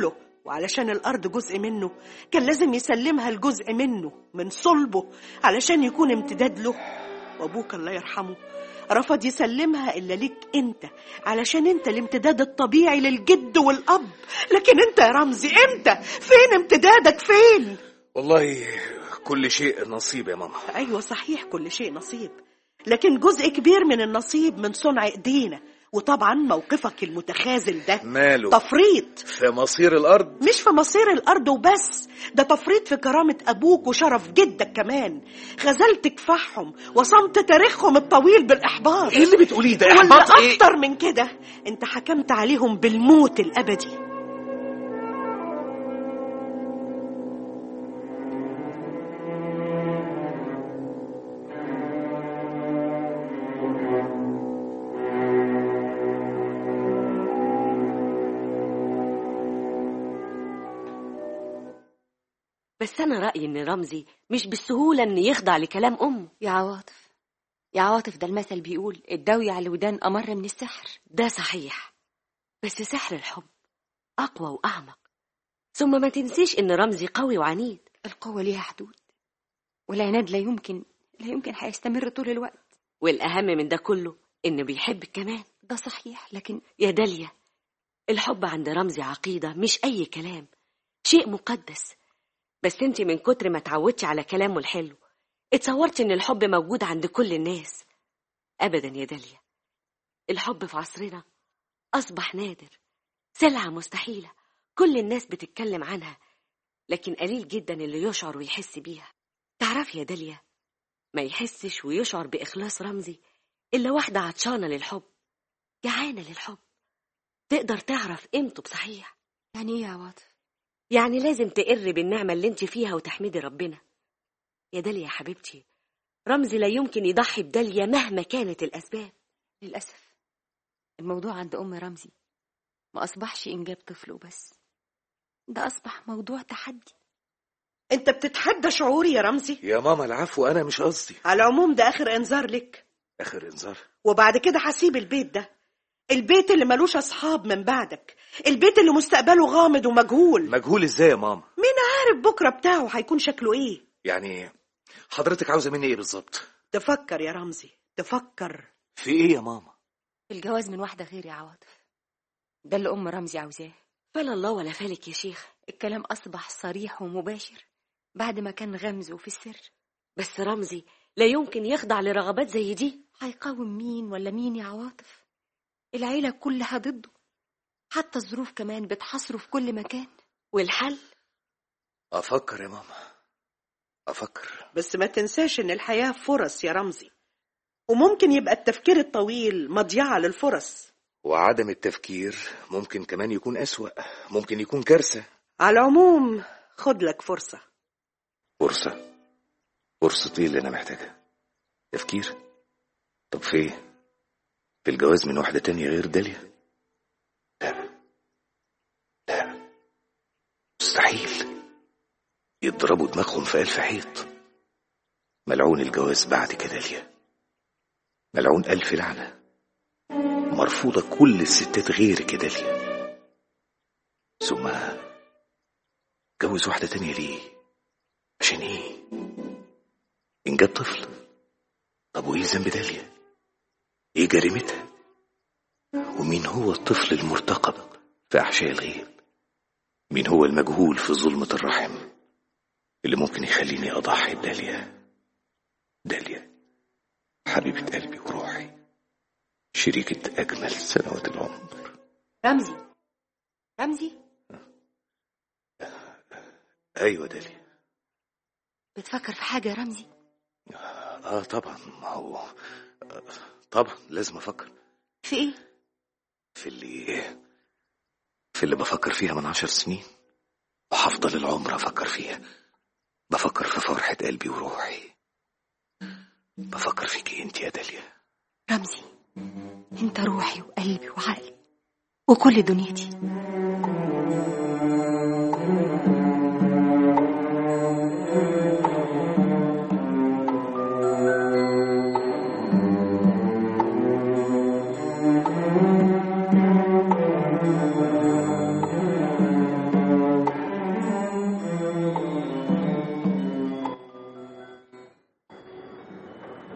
وعلشان الأرض جزء منه كان لازم يسلمها لجزء منه من صلبه علشان يكون امتداد له وأبوك الله يرحمه رفض يسلمها إلا ليك أنت علشان أنت الامتداد الطبيعي للجد والأب لكن أنت يا رمزي أنت فين امتدادك فين؟ والله كل شيء نصيب يا ماما أيوة صحيح كل شيء نصيب لكن جزء كبير من النصيب من صنع إيدينا وطبعا موقفك المتخاذل ده ماله تفريط في مصير الأرض مش في مصير الأرض وبس ده تفريط في كرامة أبوك وشرف جدك كمان خذلت كفاحهم وصمت تاريخهم الطويل بالإحباط ايه اللي بتقوليه ده ولا احباط ايه أكتر من كده أنت حكمت عليهم بالموت الأبدي بس أنا رأيي إن رمزي مش بالسهولة إن يخضع لكلام أمه يا عواطف يا عواطف ده المثل بيقول الدوي على الودان أمر من السحر ده صحيح بس سحر الحب أقوى وأعمق ثم ما تنسيش إن رمزي قوي وعنيد القوة ليها حدود والعناد لا يمكن لا يمكن هيستمر طول الوقت والأهم من ده كله إنه بيحبك كمان ده صحيح لكن يا داليا الحب عند رمزي عقيدة مش أي كلام شيء مقدس بس انت من كتر ما اتعودتي على كلامه الحلو اتصورتي ان الحب موجود عند كل الناس ابدا يا داليا الحب في عصرنا اصبح نادر سلعة مستحيلة كل الناس بتتكلم عنها لكن قليل جدا اللي يشعر ويحس بيها تعرفي يا داليا ما يحسش ويشعر بإخلاص رمزي إلا واحدة عطشانة للحب جعانة للحب تقدر تعرف قيمته بصحيح يعني ايه يا عواطف يعني لازم تقر بالنعمة اللي انت فيها وتحمدي ربنا يا داليا يا حبيبتي رمزي لا يمكن يضحي بداليا مهما كانت الأسباب للأسف الموضوع عند أم رمزي ما أصبحش إنجاب طفل وبس ده أصبح موضوع تحدي أنت بتتحدى شعوري يا رمزي يا ماما العفو أنا مش قصدي على العموم ده آخر إنذار لك آخر إنذار وبعد كده هسيب البيت ده البيت اللي ملوش أصحاب من بعدك البيت اللي مستقبله غامض ومجهول مجهول إزاي يا ماما مين عارف بكرة بتاعه هيكون شكله إيه يعني حضرتك عاوزة مني إيه بالظبط تفكر يا رمزي تفكر في إيه يا ماما الجواز من واحدة غير يا عواطف ده اللي أم رمزي عاوزاه فلا الله ولا فالك يا شيخ الكلام أصبح صريح ومباشر بعد ما كان غمزه في السر بس رمزي لا يمكن يخضع لرغبات زي دي هيقاوم مين ولا مين يا عواطف العيلة كلها ضده حتى الظروف كمان بتحاصره في كل مكان والحل أفكر يا ماما أفكر بس ما تنساش إن الحياة فرص يا رمزي وممكن يبقى التفكير الطويل مضيعة للفرص وعدم التفكير ممكن كمان يكون أسوأ ممكن يكون كارثة على العموم خد لك فرصة فرصة فرصة إيه اللي أنا محتاجها تفكير طب في إيه؟ في الجواز من واحدة تانية غير داليا لا لا مستحيل يضربوا دماغهم في ألف حيط ملعون الجواز بعد كده داليا ملعون ألف لعنة مرفوضة كل الستات غير كده داليا ثم جوز واحدة تانية ليه عشان ايه إن جاب طفل طب وايه ذنب داليا ايه جريمتها ومين هو الطفل المرتقب في أحشاء الغيب مين هو المجهول في ظلمة الرحم اللي ممكن يخليني أضحي بداليا داليا حبيبة قلبي وروحي شريكة أجمل سنوات العمر رمزي رمزي أيوة داليا بتفكر في حاجة يا رمزي آه طبعا ما هو آه، طبعا لازم أفكر في إيه في اللي في اللي بفكر فيها من عشر سنين وهفضل العمر أفكر فيها بفكر في فرحة قلبي وروحي بفكر فيكي انت يا داليا رمزي انت روحي وقلبي وعقلي وكل دنيتي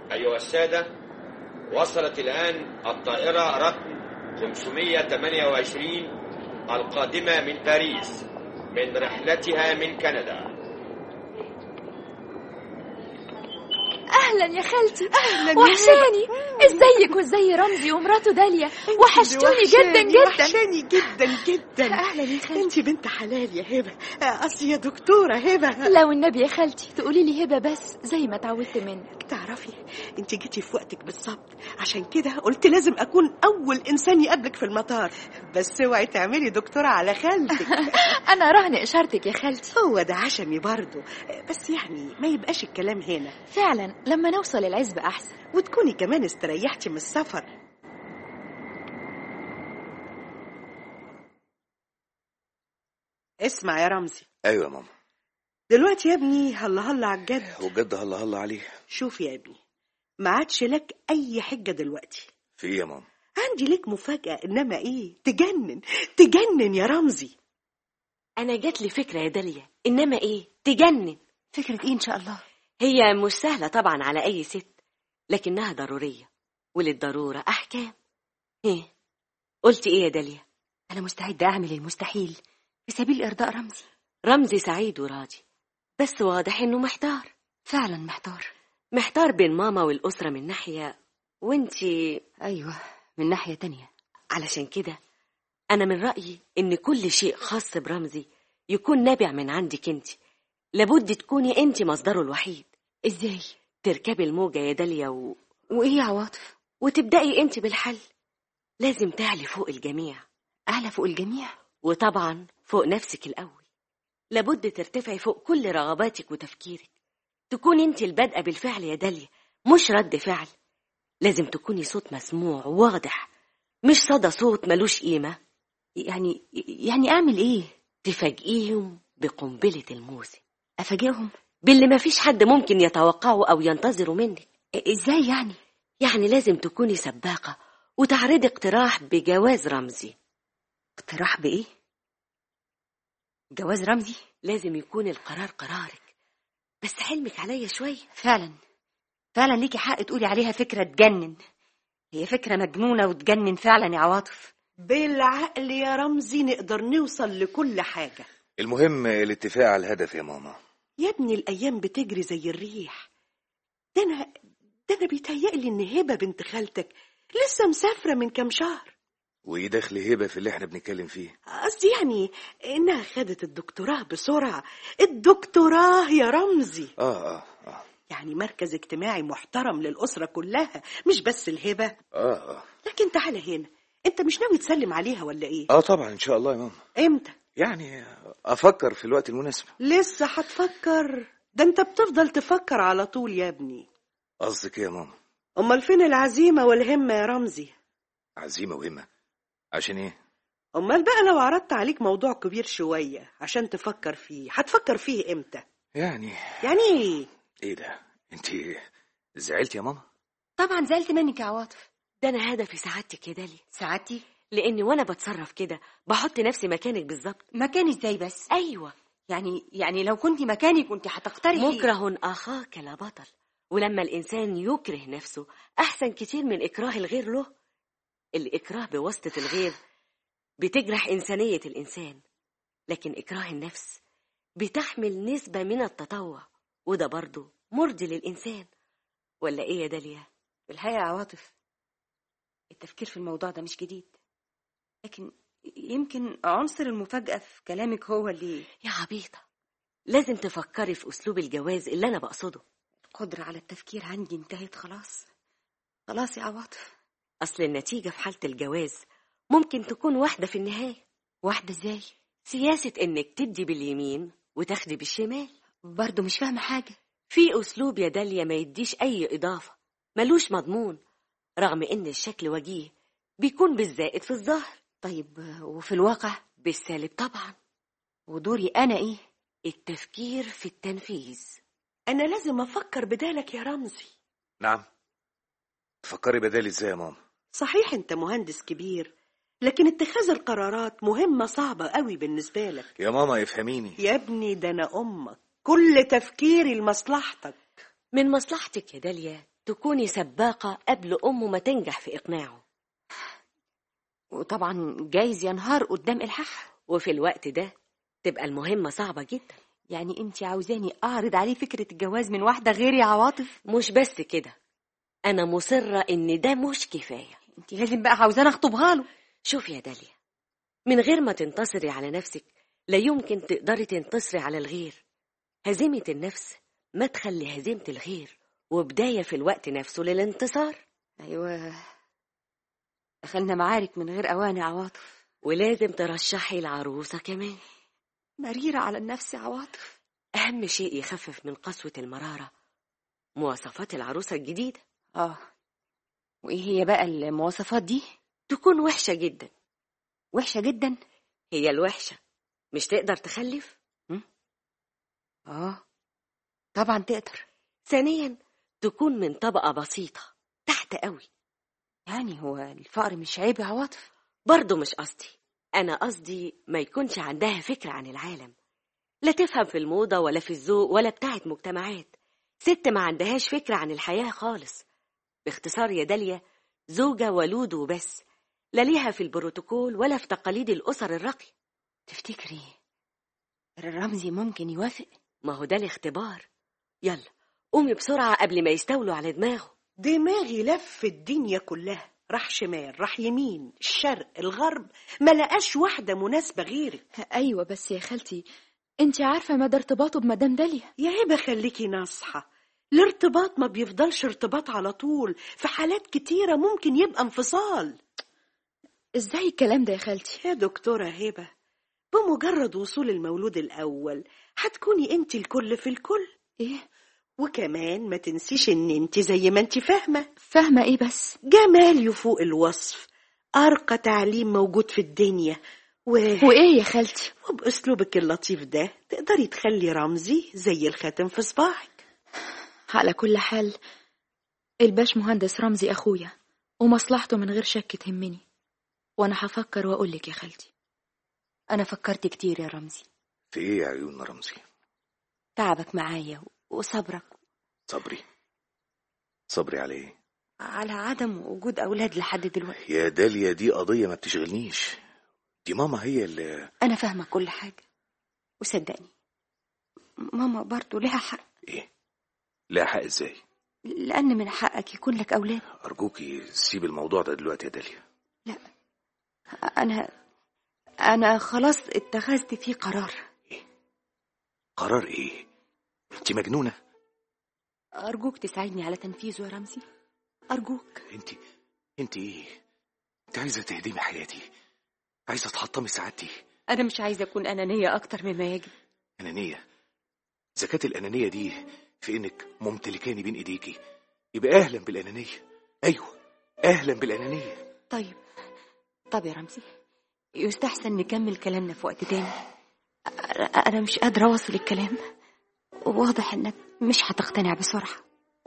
أيها السادة وصلت الآن الطائرة رقم 528 القادمة من باريس من رحلتها من كندا اهلا يا خالتي أهلاً يا وحشاني ازيك وازاي رمزي ومراته داليا وحشتوني جدا وحشاني- جدا وحشاني جدا جدا اهلا يا خالتي انت بنت حلال يا هبه آه، قصدي يا دكتوره هبه لو النبي يا خالتي تقولي لي هبه بس زي ما اتعودت منك تعرفي انت جيتي في وقتك بالظبط عشان كده قلت لازم اكون اول انسان يقابلك في المطار بس اوعي تعملي دكتوره على خالتك انا رهن اشارتك يا خالتي هو ده عشمي برضه بس يعني ما يبقاش الكلام هنا فعلا لما نوصل العزبة احسن وتكوني كمان استريحتي من السفر اسمع يا رمزي ايوه يا ماما دلوقتي يا ابني هلا هلا على الجد وجد هلا هلا عليه شوف يا ابني ما عادش لك اي حجه دلوقتي في ايه يا ماما عندي لك مفاجاه انما ايه تجنن تجنن يا رمزي انا جات لي فكره يا داليا انما ايه تجنن فكرة ايه ان شاء الله هي مش سهله طبعا على اي ست لكنها ضروريه وللضروره احكام ايه قلت ايه يا داليا انا مستعدة اعمل المستحيل في سبيل ارضاء رمزي رمزي سعيد وراضي بس واضح انه محتار فعلا محتار محتار بين ماما والاسره من ناحيه وانتي ايوه من ناحية تانية علشان كده أنا من رأيي إن كل شيء خاص برمزي يكون نابع من عندك أنت لابد تكوني أنت مصدره الوحيد ازاي تركبي الموجة يا داليا و... وايه يا عواطف وتبدأي أنت بالحل لازم تعلي فوق الجميع اعلى فوق الجميع وطبعا فوق نفسك الأول لابد ترتفعي فوق كل رغباتك وتفكيرك تكوني أنت البادئة بالفعل يا داليا مش رد فعل لازم تكوني صوت مسموع واضح مش صدى صوت ملوش قيمة يعني يعني اعمل ايه تفاجئيهم بقنبلة الموسم افاجئهم باللي مفيش حد ممكن يتوقعه أو ينتظره منك ازاي يعني يعني لازم تكوني سباقة وتعرضي اقتراح بجواز رمزي اقتراح بايه جواز رمزي لازم يكون القرار قرارك بس حلمك عليا شوية فعلا فعلا ليكي حق تقولي عليها فكرة تجنن هي فكرة مجنونة وتجنن فعلا يا عواطف بالعقل يا رمزي نقدر نوصل لكل حاجه المهم الاتفاق على الهدف يا ماما يا ابني الايام بتجري زي الريح ده انا ده انا بيتهيألي ان هبه بنت خالتك لسه مسافره من كام شهر وايه دخل هبه في اللي احنا بنتكلم فيه قصدي يعني انها خدت الدكتوراه بسرعه الدكتوراه يا رمزي اه اه اه يعني مركز اجتماعي محترم للاسره كلها مش بس الهبه اه اه, لكن تعالى هنا انت مش ناوي تسلم عليها ولا ايه آه طبعا ان شاء الله يا ماما امتى يعني افكر في الوقت المناسب لسه هتفكر ده انت بتفضل تفكر على طول يا ابني قصدك ايه يا ماما امال فين العزيمه والهمه يا رمزي عزيمه وهمه عشان ايه امال بقى لو عرضت عليك موضوع كبير شويه عشان تفكر فيه هتفكر فيه امتى يعني يعني ايه ايه ده انت زعلت يا ماما طبعا زعلت منك يا عواطف ده أنا هدفي سعادتك يا داليا سعادتي لأني وأنا بتصرف كده بحط نفسي مكانك بالظبط مكاني ازاي بس أيوة يعني يعني لو كنت مكاني كنت هتقترحي مكره أخاك لا بطل ولما الإنسان يكره نفسه أحسن كتير من إكراه الغير له الإكراه بواسطة الغير بتجرح إنسانية الإنسان لكن إكراه النفس بتحمل نسبة من التطوع وده برضه مرضي للإنسان ولا إيه يا داليا؟ في الحقيقة يا عواطف التفكير في الموضوع ده مش جديد لكن يمكن عنصر المفاجأة في كلامك هو اللي يا عبيطة لازم تفكري في أسلوب الجواز اللي أنا بقصده القدرة على التفكير عندي انتهت خلاص خلاص يا عواطف أصل النتيجة في حالة الجواز ممكن تكون واحدة في النهاية واحدة ازاي سياسة إنك تدي باليمين وتاخدي بالشمال برضه مش فاهمة حاجة في أسلوب يا داليا ما يديش أي إضافة ملوش مضمون رغم إن الشكل وجيه بيكون بالزائد في الظهر طيب وفي الواقع بالسالب طبعا ودوري أنا إيه التفكير في التنفيذ انا لازم افكر بدالك يا رمزي نعم تفكري بدالي ازاي يا ماما صحيح انت مهندس كبير لكن اتخاذ القرارات مهمة صعبة قوي بالنسبة لك يا ماما افهميني يا ابني ده انا امك كل تفكيري لمصلحتك من مصلحتك يا داليا تكوني سباقة قبل أمه ما تنجح في إقناعه وطبعا جايز ينهار قدام الحاح وفي الوقت ده تبقى المهمة صعبة جدا يعني انت عاوزاني اعرض عليه فكرة الجواز من واحدة غيري يا عواطف مش بس كده أنا مصرة إن ده مش كفاية انت لازم بقى عاوزاني اخطبها له شوف يا داليا من غير ما تنتصري على نفسك لا يمكن تقدري تنتصري على الغير هزيمة النفس مدخل لهزيمة الغير وبداية في الوقت نفسه للانتصار ايوه دخلنا معارك من غير اوان يا عواطف ولازم ترشحي العروسة كمان مريرة على النفس يا عواطف أهم شيء يخفف من قسوة المرارة مواصفات العروسة الجديدة اه وايه هي بقى المواصفات دي تكون وحشة جدا وحشة جدا هي الوحشة مش تقدر تخلف اه طبعا تقدر ثانيا تكون من طبقة بسيطة تحت قوي يعني هو الفقر مش عيب يا عواطف برضه مش قصدي أنا قصدي ما يكونش عندها فكرة عن العالم لا تفهم في الموضة ولا في الذوق ولا بتاعت مجتمعات ست ما عندهاش فكرة عن الحياة خالص باختصار يا داليا زوجة ولود وبس لا ليها في البروتوكول ولا في تقاليد الأسر الراقية تفتكري الرمزي ممكن يوافق ما هو ده الاختبار يلا قومي بسرعة قبل ما يستولوا على دماغه دماغي لف الدنيا كلها راح شمال راح يمين الشرق الغرب ما لقاش واحدة مناسبة غيرك ايوه بس يا خالتي انت عارفه مدى ارتباطه بمدام داليا يا هبة خليكي ناصحة الارتباط ما بيفضلش ارتباط على طول في حالات كتيرة ممكن يبقى انفصال ازاي الكلام ده يا خالتي يا دكتورة هبة بمجرد وصول المولود الأول هتكوني انت الكل في الكل ايه وكمان ما تنسيش ان انت زي ما انت فاهمة فاهمه ايه بس جمال يفوق الوصف أرقى تعليم موجود في الدنيا و... وايه يا خالتي وبأسلوبك اللطيف ده تقدري تخلي رمزي زي الخاتم في صباعك على كل حال الباش مهندس رمزي اخويا ومصلحته من غير شك تهمني وانا هفكر واقول لك يا خالتي انا فكرت كتير يا رمزي في ايه يا عيون رمزي تعبك معايا وصبرك صبري صبري على ايه على عدم وجود اولاد لحد دلوقتي يا داليا دي قضية ما بتشغلنيش دي ماما هي اللي انا فاهمه كل حاجه وصدقني ماما برضو لها حق ايه لا حق ازاي لان من حقك يكون لك اولاد ارجوكي سيب الموضوع ده دلوقتي يا داليا انا انا خلاص اتخذت فيه قرار قرار ايه انت مجنونة ارجوك تساعدني على تنفيذه يا رمزي ارجوك انت انت ايه انت عايزة تهدمي حياتي عايزة تحطمي سعادتي انا مش عايزه اكون انانيه اكتر مما يجب أنانية زكاة الأنانية دي في إنك ممتلكاني بين إيديكي يبقى أهلا بالأنانية أيوه أهلا بالأنانية طيب طب يا رمزي يستحسن نكمل كلامنا في وقت تاني أ- انا مش قادره اوصل الكلام واضح انك مش هتقتنع بسرعه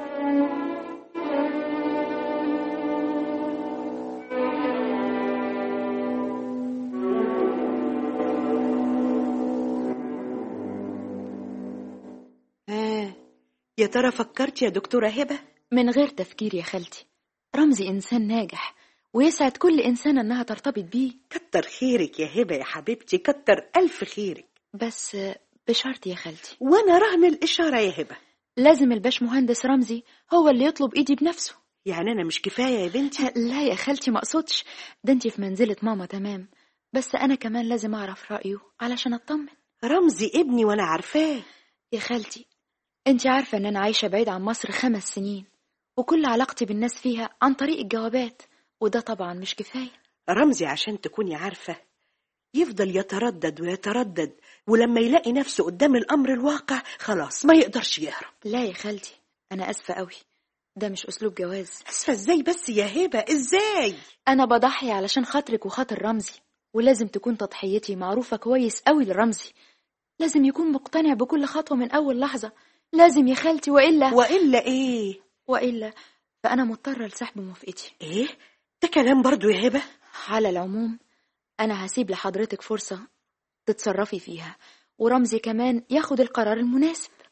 آه. يا ترى فكرت يا دكتورة هبة من غير تفكير يا خالتي رمزي انسان ناجح ويسعد كل انسانه انها ترتبط بيه كتر خيرك يا هبة يا حبيبتي كتر ألف خيرك بس بشرط يا خالتي وأنا رهن الإشارة يا هبة لازم الباش مهندس رمزي هو اللي يطلب ايدي بنفسه يعني أنا مش كفاية يا بنتي لا يا خالتي ما اقصدش ده انتي في منزلة ماما تمام بس انا كمان لازم اعرف رأيه علشان اطمن رمزي ابني وأنا عارفاه يا خالتي انتي عارفة ان انا عايشة بعيد عن مصر خمس سنين وكل علاقتي بالناس فيها عن طريق الجوابات وده طبعا مش كفاية رمزي عشان تكوني عارفة يفضل يتردد ويتردد ولما يلاقي نفسه قدام الأمر الواقع خلاص ما يقدرش يهرب لا يا خالتي انا اسفة قوي ده مش اسلوب جواز أسفة إزاي بس يا هبة إزاي انا بضحي علشان خاطرك وخاطر رمزي ولازم تكون تضحيتي معروفة كويس قوي لرمزي لازم يكون مقتنع بكل خطوة من أول لحظة لازم يا خالتي وإلا وإلا إيه وإلا فأنا مضطرة لسحب موافقتي إيه ده كلام برضو يا هبة على العموم أنا هسيب لحضرتك فرصة تتصرفي فيها ورمزي كمان ياخد القرار المناسب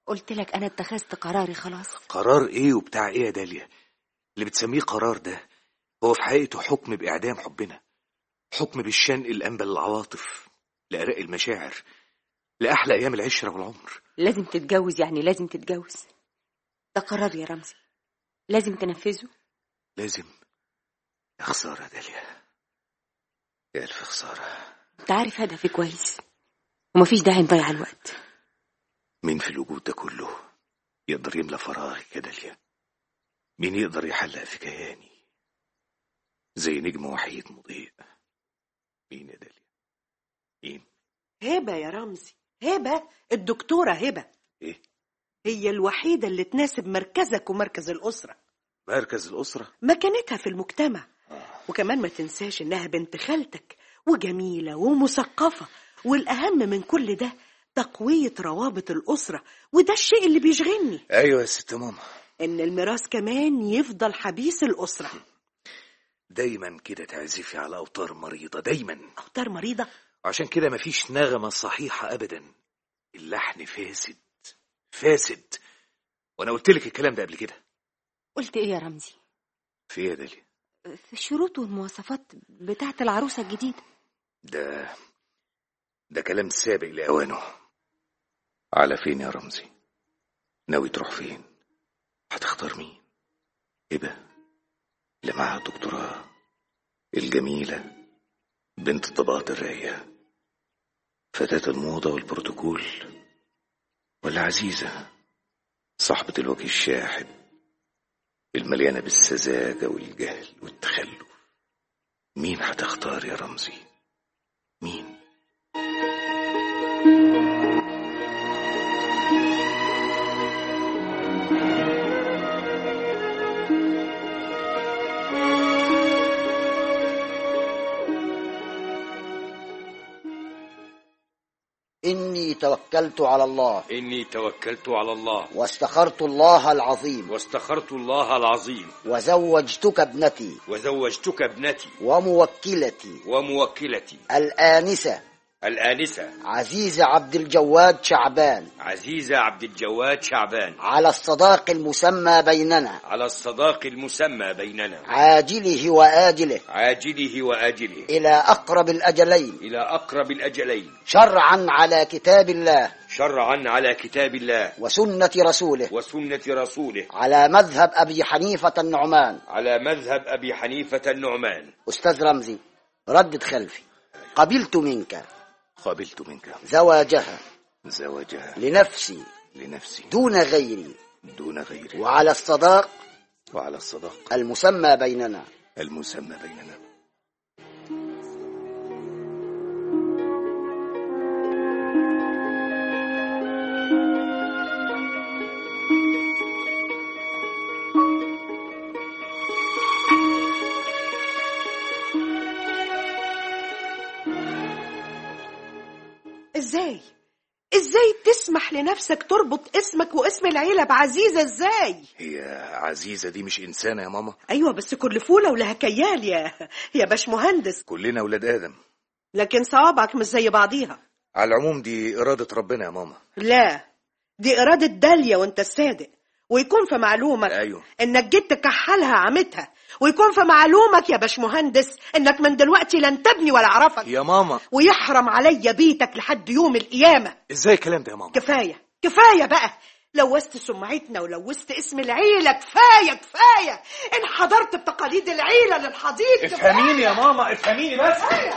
قلت لك انا اتخذت قراري خلاص قرار ايه وبتاع ايه يا داليا اللي بتسميه قرار ده هو في حقيقته حكم بإعدام حبنا حكم بالشنق الأنبل العواطف لأرق المشاعر لأحلى أيام العشرة والعمر لازم تتجوز يعني لازم تتجوز ده قرار يا رمزي لازم تنفذه لازم يا خسارة يا داليا يا ألف خسارة انت عارف هدفي كويس ومفيش داعي نضيع الوقت مين في الوجود ده كله يقدر يملى فراغي يا داليا مين يقدر يحلق في كياني زي نجم وحيد مضيء مين يا داليا مين هبة يا رمزي هبة الدكتورة هبة ايه هي الوحيدة اللي تناسب مركزك ومركز الأسرة مركز الأسرة مكانتها في المجتمع وكمان ما تنساش إنها بنت خالتك وجميلة ومثقفة والأهم من كل ده تقوية روابط الأسرة وده الشيء اللي بيشغلني أيوة يا ست ماما إن الميراث كمان يفضل حبيس الأسرة دايما كده تعزفي على أوتار مريضة دايما أوتار مريضة عشان كده مفيش نغمة صحيحة أبدا اللحن فاسد فاسد وأنا قلت لك الكلام ده قبل كده قلت ايه يا رمزي في إيه يا داليا في الشروط والمواصفات بتاعة العروسة الجديدة ده ده كلام سابق لأوانه على فين يا رمزي ناوي تروح فين هتختار مين هبة اللي معاها دكتوراه الجميلة بنت الطبقات الراقية فتاة الموضة والبروتوكول ولا عزيزة صاحبة الوجه الشاحب المليانة بالسذاجة والجهل والتخلف مين هتختار يا رمزي مين إني توكلت على الله إني توكلت على الله واستخرت الله العظيم واستخرت الله العظيم وزوجتك ابنتي وزوجتك ابنتي وموكلتي وموكلتي الآنسة الآنسة عزيزة عبد الجواد شعبان عزيزة عبد الجواد شعبان على الصداق المسمى بيننا على الصداق المسمى بيننا عاجله وآجله عاجله وآجله إلى أقرب الأجلين إلى أقرب الأجلين شرعا على كتاب الله شرعا على كتاب الله وسنة رسوله وسنة رسوله على مذهب أبي حنيفة النعمان على مذهب أبي حنيفة النعمان أستاذ رمزي ردد خلفي قبلت منك قبلت منك زواجها زواجها لنفسي لنفسي دون غيري دون غيره وعلى الصداق وعلى الصداق المسمى بيننا المسمى بيننا إزاي إزاي تسمح لنفسك تربط اسمك واسم العيلة بعزيزة إزاي هي عزيزة دي مش إنسانة يا ماما أيوة بس كل فولة ولها كيال يا يا باش مهندس كلنا ولاد آدم لكن صوابعك مش زي بعضيها على العموم دي إرادة ربنا يا ماما لا دي إرادة داليا وانت الصادق ويكون في معلومك أيوه انك جيت تكحلها عمتها ويكون في معلومك يا باشمهندس انك من دلوقتي لن تبني ولا اعرفك يا ماما ويحرم عليا بيتك لحد يوم القيامة ازاي الكلام ده يا ماما كفاية كفاية بقى لوثت سمعتنا ولوثت اسم العيلة كفاية كفاية انحضرت بتقاليد العيلة للحضيض افهميني يا ماما افهميني بس كفاية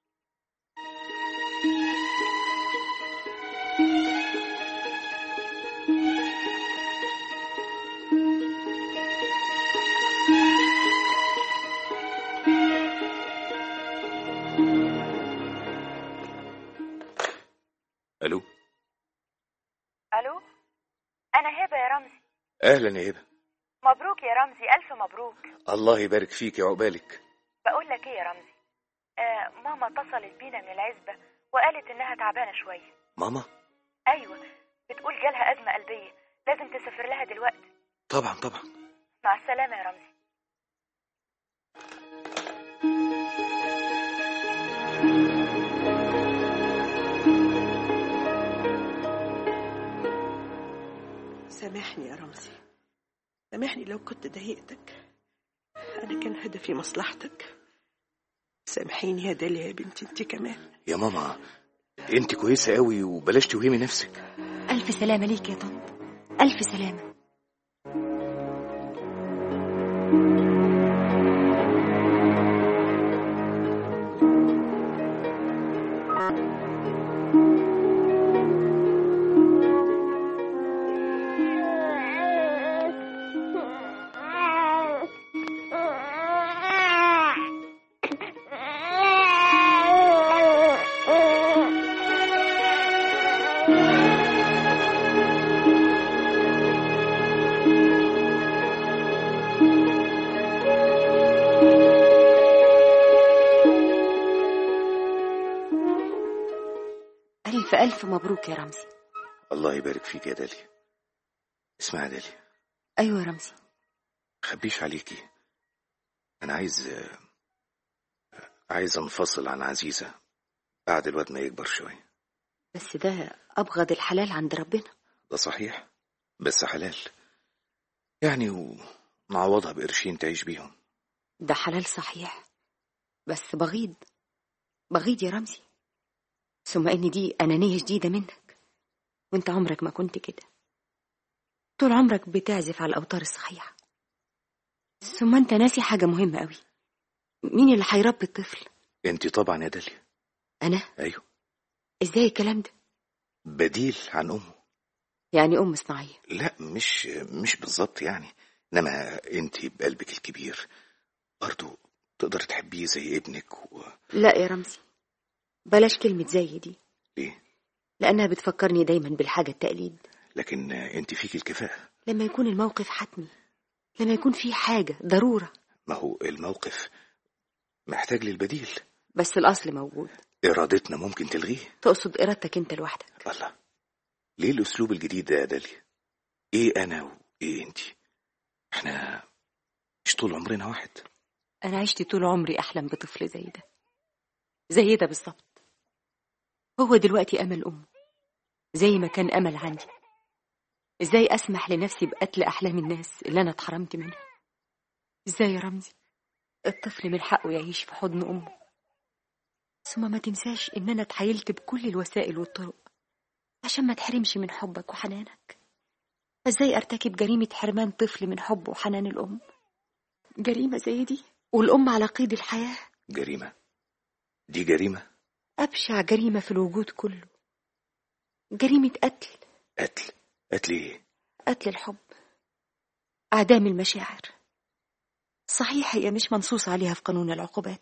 الو الو انا هبه يا رمزي اهلا يا هبه مبروك يا رمزي الف مبروك الله يبارك فيك يا عقبالك بقول لك ايه يا رمزي آه ماما اتصلت بينا من العزبه وقالت انها تعبانه شويه ماما ايوه بتقول جالها ازمه قلبيه لازم تسافر لها دلوقتي طبعا طبعا مع السلامه يا رمزي سامحني يا رمزي سامحني لو كنت ضايقتك أنا كان هدفي مصلحتك سامحيني يا داليا يا بنتي انت كمان يا ماما انت كويسة قوي وبلاش توهمي نفسك ألف سلامة ليك يا طنط ألف سلامة ألف ألف مبروك يا رمزي الله يبارك فيك يا داليا اسمعي يا داليا أيوة يا رمزي خبيش عليكي انا عايز عايز انفصل عن عزيزة بعد الواد ما يكبر شوية بس ده أبغض الحلال عند ربنا ده صحيح بس حلال يعني ونعوضها بقرشين تعيش بيهم ده حلال صحيح بس بغيض بغيض يا رمزي ثم ان دي انانيه شديده منك وانت عمرك ما كنت كده طول عمرك بتعزف على الاوتار الصحيحه ثم انت ناسي حاجه مهمه قوي مين اللي هيربي الطفل انت طبعا يا داليا انا ايوه ازاي الكلام ده بديل عن امه يعني ام صناعيه لا مش مش بالظبط يعني انما انت بقلبك الكبير برضو تقدر تحبيه زي ابنك و... لا يا رمزي بلاش كلمه زي دي ليه لانها بتفكرني دايما بالحاجه التقليد لكن انت فيك الكفاءة لما يكون الموقف حتمي لما يكون في حاجه ضروره ما هو الموقف محتاج للبديل بس الاصل موجود ارادتنا ممكن تلغيه تقصد ارادتك انت لوحدك الله ليه الاسلوب الجديد ده يا داليا ايه انا وايه انت احنا مش طول عمرنا واحد انا عشت طول عمري احلم بطفل زي ده زي ده بالظبط هو دلوقتي امل امه زي ما كان امل عندي ازاي اسمح لنفسي بقتل احلام الناس اللي انا اتحرمت منها ازاي يا رمزي الطفل من حقه يعيش في حضن امه ثم ما تنساش ان انا اتحايلت بكل الوسائل والطرق عشان ما تحرمش من حبك وحنانك ازاي ارتكب جريمة حرمان طفل من حب وحنان الام جريمة زي دي والام على قيد الحياة جريمة دي جريمة ابشع جريمة في الوجود كله جريمة قتل قتل قتل ايه قتل الحب اعدام المشاعر صحيح هي مش منصوص عليها في قانون العقوبات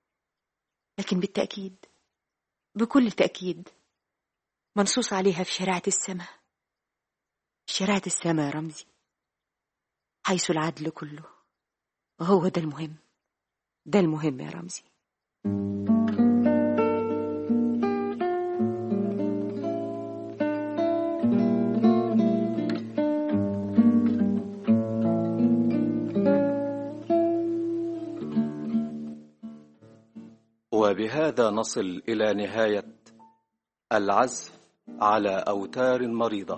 لكن بالتأكيد بكل تأكيد منصوص عليها في شريعة السماء شريعة السماء يا رمزي حيث العدل كله وهو ده المهم ده المهم يا رمزي وبهذا نصل إلى نهاية العزف على أوتار مريضة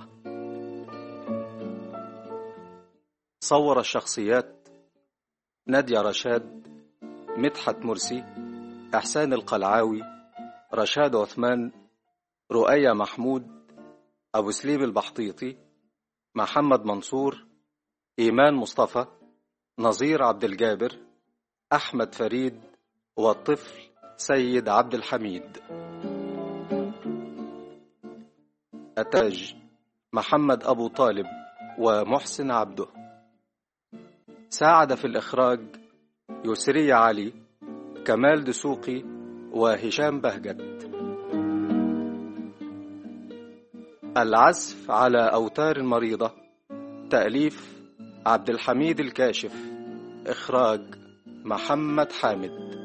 صور الشخصيات نادية رشاد مدحت مرسي إحسان القلعاوي رشاد عثمان رؤية محمود أبو سليم البحطيطي محمد منصور إيمان مصطفى نظير عبد الجابر أحمد فريد والطفل سيد عبد الحميد أتاج محمد أبو طالب ومحسن عبده ساعد في الإخراج يسري علي كمال دسوقي وهشام بهجت العزف على أوتار مريضة تأليف عبد الحميد الكاشف إخراج محمد حامد